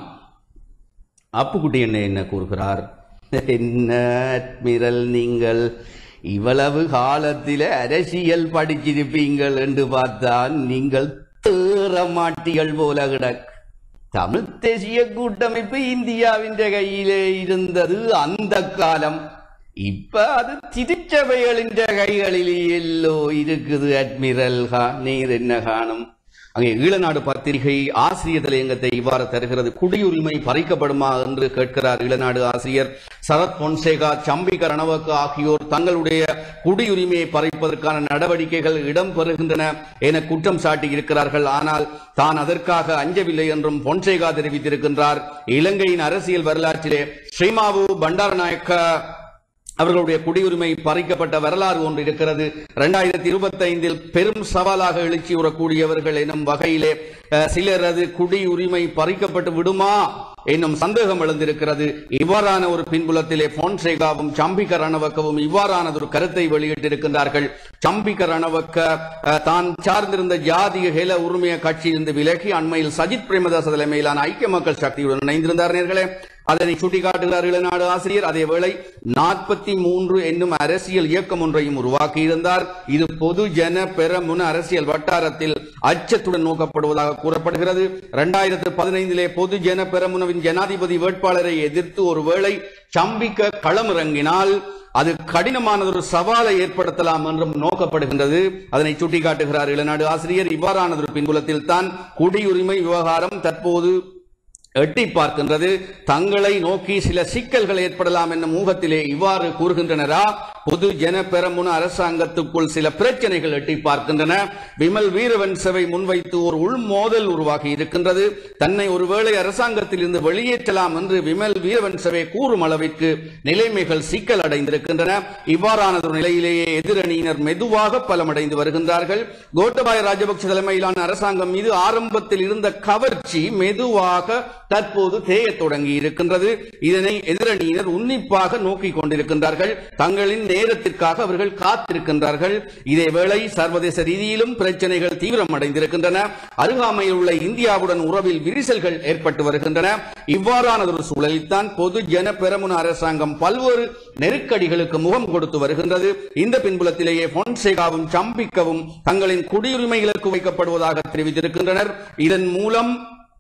அப்புக்குட்டி என்ன என்ன கூறுகிறார் என்ன அட்மிரல் நீங்கள் இவ்வளவு காலத்தில அரசியல் படிச்சிருப்பீங்கள் என்று பார்த்தால் நீங்கள் தேற மாட்டிகள் போல கிடக் தமிழ் தேசிய கூட்டமைப்பு இந்தியாவின் கையிலே இருந்தது அந்த காலம் இப்ப அது திருச்சபைகளின் கைகளிலே எல்லோ இருக்குது அட்மிரல் கா நீர் என்ன காணும் அங்கே ஈழநாடு பத்திரிகை ஆசிரியர் தலையங்கத்தை இவ்வாறு தருகிறது குடியுரிமை பறிக்கப்படுமா என்று கேட்கிறார் ஈழநாடு ஆசிரியர் சரத் பொன்சேகா சம்பிக ரணவக்க ஆகியோர் தங்களுடைய குடியுரிமையை பறிப்பதற்கான நடவடிக்கைகள் இடம்பெறுகின்றன என குற்றம் சாட்டி இருக்கிறார்கள் ஆனால் தான் அதற்காக அஞ்சவில்லை என்றும் பொன்சேகா தெரிவித்திருக்கின்றார் இலங்கையின் அரசியல் வரலாற்றிலே ஸ்ரீமாவு பண்டாரநாயக்க அவர்களுடைய குடியுரிமை பறிக்கப்பட்ட வரலாறு ஒன்று இருக்கிறது இரண்டாயிரத்தி இருபத்தி ஐந்தில் பெரும் சவாலாக எழுச்சி உறக்கூடியவர்கள் எனும் வகையிலே அஹ், சிலரது குடியுரிமை பறிக்கப்பட்டு விடுமா என்னும் சந்தேகம் எழுந்திருக்கிறது இவ்வாறான ஒரு பின்புலத்திலே போன்சேகாவும் சம்பிக ரணவக்கவும் இவ்வாறானது ஒரு கருத்தை வெளியிட்டிருக்கின்றார்கள் சம்பிக ரணவக்க அஹ், தான் சார்ந்திருந்த ஜாதிய ஹெல உரிமைய கட்சியிலிருந்து விலகி அண்மையில் சஜித் பிரேமதாச தலைமையிலான ஐக்கிய மக்கள் சக்தியுடன் இணைந்திருந்தார் நேர்களே அதனை சுட்டிக்காட்டுகிறார் இளநாடு ஆசிரியர் அதேவேளை நாற்பத்தி மூன்று என்னும் அரசியல் இயக்கம் ஒன்றையும் உருவாக்கியிருந்தார் இது பொது ஜன பெரமுன அரசியல் வட்டாரத்தில் அச்சத்துடன் நோக்கப்படுவதாக கூறப்படுகிறது இரண்டாயிரத்து பதினைந்திலே பொது ஜன பெரமுனவின் ஜனாதிபதி வேட்பாளரை எதிர்த்து ஒருவேளை சம்பிக்க களமிறங்கினால் அது கடினமானதொரு சவாலை ஏற்படுத்தலாம் என்றும் நோக்கப்படுகின்றது அதனை சுட்டிக்காட்டுகிறார் இளநாடு ஆசிரியர் இவ்வாறானதொரு பின்புலத்தில் தான் குடியுரிமை விவகாரம் தற்போது எட்டி பார்க்கின்றது தங்களை நோக்கி சில சிக்கல்கள் ஏற்படலாம் என்னும் ஊகத்திலே இவ்வாறு கூறுகின்றனரா பொது ஜன பெரமுன அரசாங்கத்துக்குள் சில பிரச்சனைகள் எட்டி பார்க்கின்றன விமல் வீரவன்சவை முன்வைத்து ஒரு உள்மோதல் உருவாகி இருக்கின்றது தன்னை ஒருவேளை அரசாங்கத்தில் இருந்து வெளியேற்றலாம் என்று விமல் வீரவன்சவை கூறும் அளவிற்கு நிலைமைகள் சிக்கல் அடைந்திருக்கின்றன இவ்வாறானதொரு நிலையிலேயே எதிரணியினர் மெதுவாக பலமடைந்து வருகின்றார்கள் கோட்டபாய ராஜபக்ஷ தலைமையிலான அரசாங்கம் மீது ஆரம்பத்தில் இருந்த கவர்ச்சி மெதுவாக தற்போது தேயத் தொடங்கி இருக்கின்றது இதனை எதிரணியினர் உன்னிப்பாக நோக்கிக் கொண்டிருக்கின்றார்கள் தங்களின் நேரத்திற்காக அவர்கள் காத்திருக்கின்றார்கள் இதேவேளை சர்வதேச ரீதியிலும் பிரச்சனைகள் தீவிரமடைந்திருக்கின்றன அருகாமையில் உள்ள இந்தியாவுடன் உறவில் விரிசல்கள் ஏற்பட்டு வருகின்றன இவ்வாறானதொரு சூழலில்தான் பொது ஜன பெரமுன அரசாங்கம் பல்வேறு நெருக்கடிகளுக்கு முகம் கொடுத்து வருகின்றது இந்த பின்புலத்திலேயே பொன்சேகாவும் சம்பிக்கவும் தங்களின் குடியுரிமை இலக்கு வைக்கப்படுவதாக தெரிவித்திருக்கின்றனர் இதன் மூலம்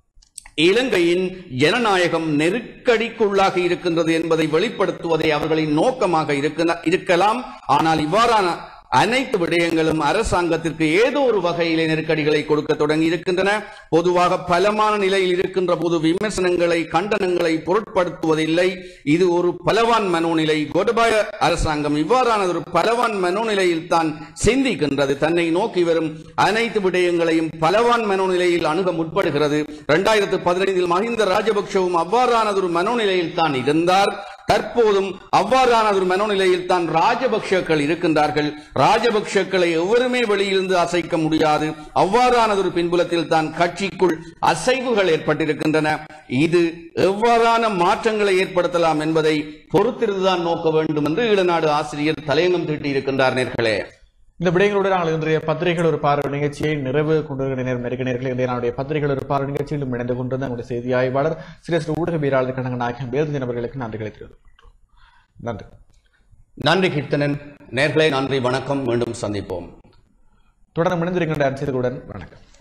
இலங்கையின் ஜனநாயகம் நெருக்கடிக்குள்ளாகி இருக்கின்றது என்பதை வெளிப்படுத்துவதே அவர்களின் நோக்கமாக இருக்கின்ற- இருக்கலாம் ஆனால் இவ்வாறான அனைத்து விடயங்களும் அரசாங்கத்திற்கு ஏதோ ஒரு வகையிலே நெருக்கடிகளை கொடுக்க தொடங்கி இருக்கின்றன பொதுவாக பலமான நிலையில் இருக்கின்ற போது விமர்சனங்களை கண்டனங்களை பொருட்படுத்துவதில்லை இது ஒரு பலவான் மனோநிலை கோடபாய அரசாங்கம் இவ்வாறான ஒரு பலவான் மனோநிலையில் தான் சிந்திக்கின்றது தன்னை நோக்கி வரும் அனைத்து விடயங்களையும் பலவான் மனோநிலையில் அணுக முற்படுகிறது இரண்டாயிரத்து பதினைந்தில் மஹிந்த ராஜபக்ஷவும் அவ்வாறானதொரு மனோநிலையில் தான் இருந்தார் தற்போதும் அவ்வாறானதொரு மனோநிலையில் தான் ராஜபக்ஷக்கள் இருக்கின்றார்கள் ராஜபக்ஷக்களை எவருமே வெளியிலிருந்து அசைக்க முடியாது அவ்வாறானதொரு பின்புலத்தில் தான் கட்சிக்குள் அசைவுகள் ஏற்பட்டிருக்கின்றன இது எவ்வாறான மாற்றங்களை ஏற்படுத்தலாம் என்பதை பொறுத்திருந்துதான் நோக்க வேண்டும் என்று ஈழநாடு ஆசிரியர் தலையங்கம் தீட்டியிருக்கின்றார் நேர்களே இந்த விடயங்களோடு நாங்கள் இன்றைய பத்திரிகைகள் ஒரு பார்வை நிகழ்ச்சியை நிறைவு கொண்டிருக்கிற நேரம் இருக்கிறீர்கள் இன்றைய நாளுடைய பத்திரிகைகள் ஒரு பார்வை நிகழ்ச்சியிலும் இணைந்து கொண்டிருந்த உங்களுடைய செய்தி ஆய்வாளர் சிரேஷ்ட ஊடகவியலாளர் கணங்க நாயகம் வேறு நபர்களுக்கு நன்றிகளை தெரிவித்துக் நன்றி நன்றி கீர்த்தனன் நேர்களே நன்றி வணக்கம் மீண்டும் சந்திப்போம் தொடர்ந்து இணைந்திருக்கின்ற செய்திகளுடன் வணக்கம்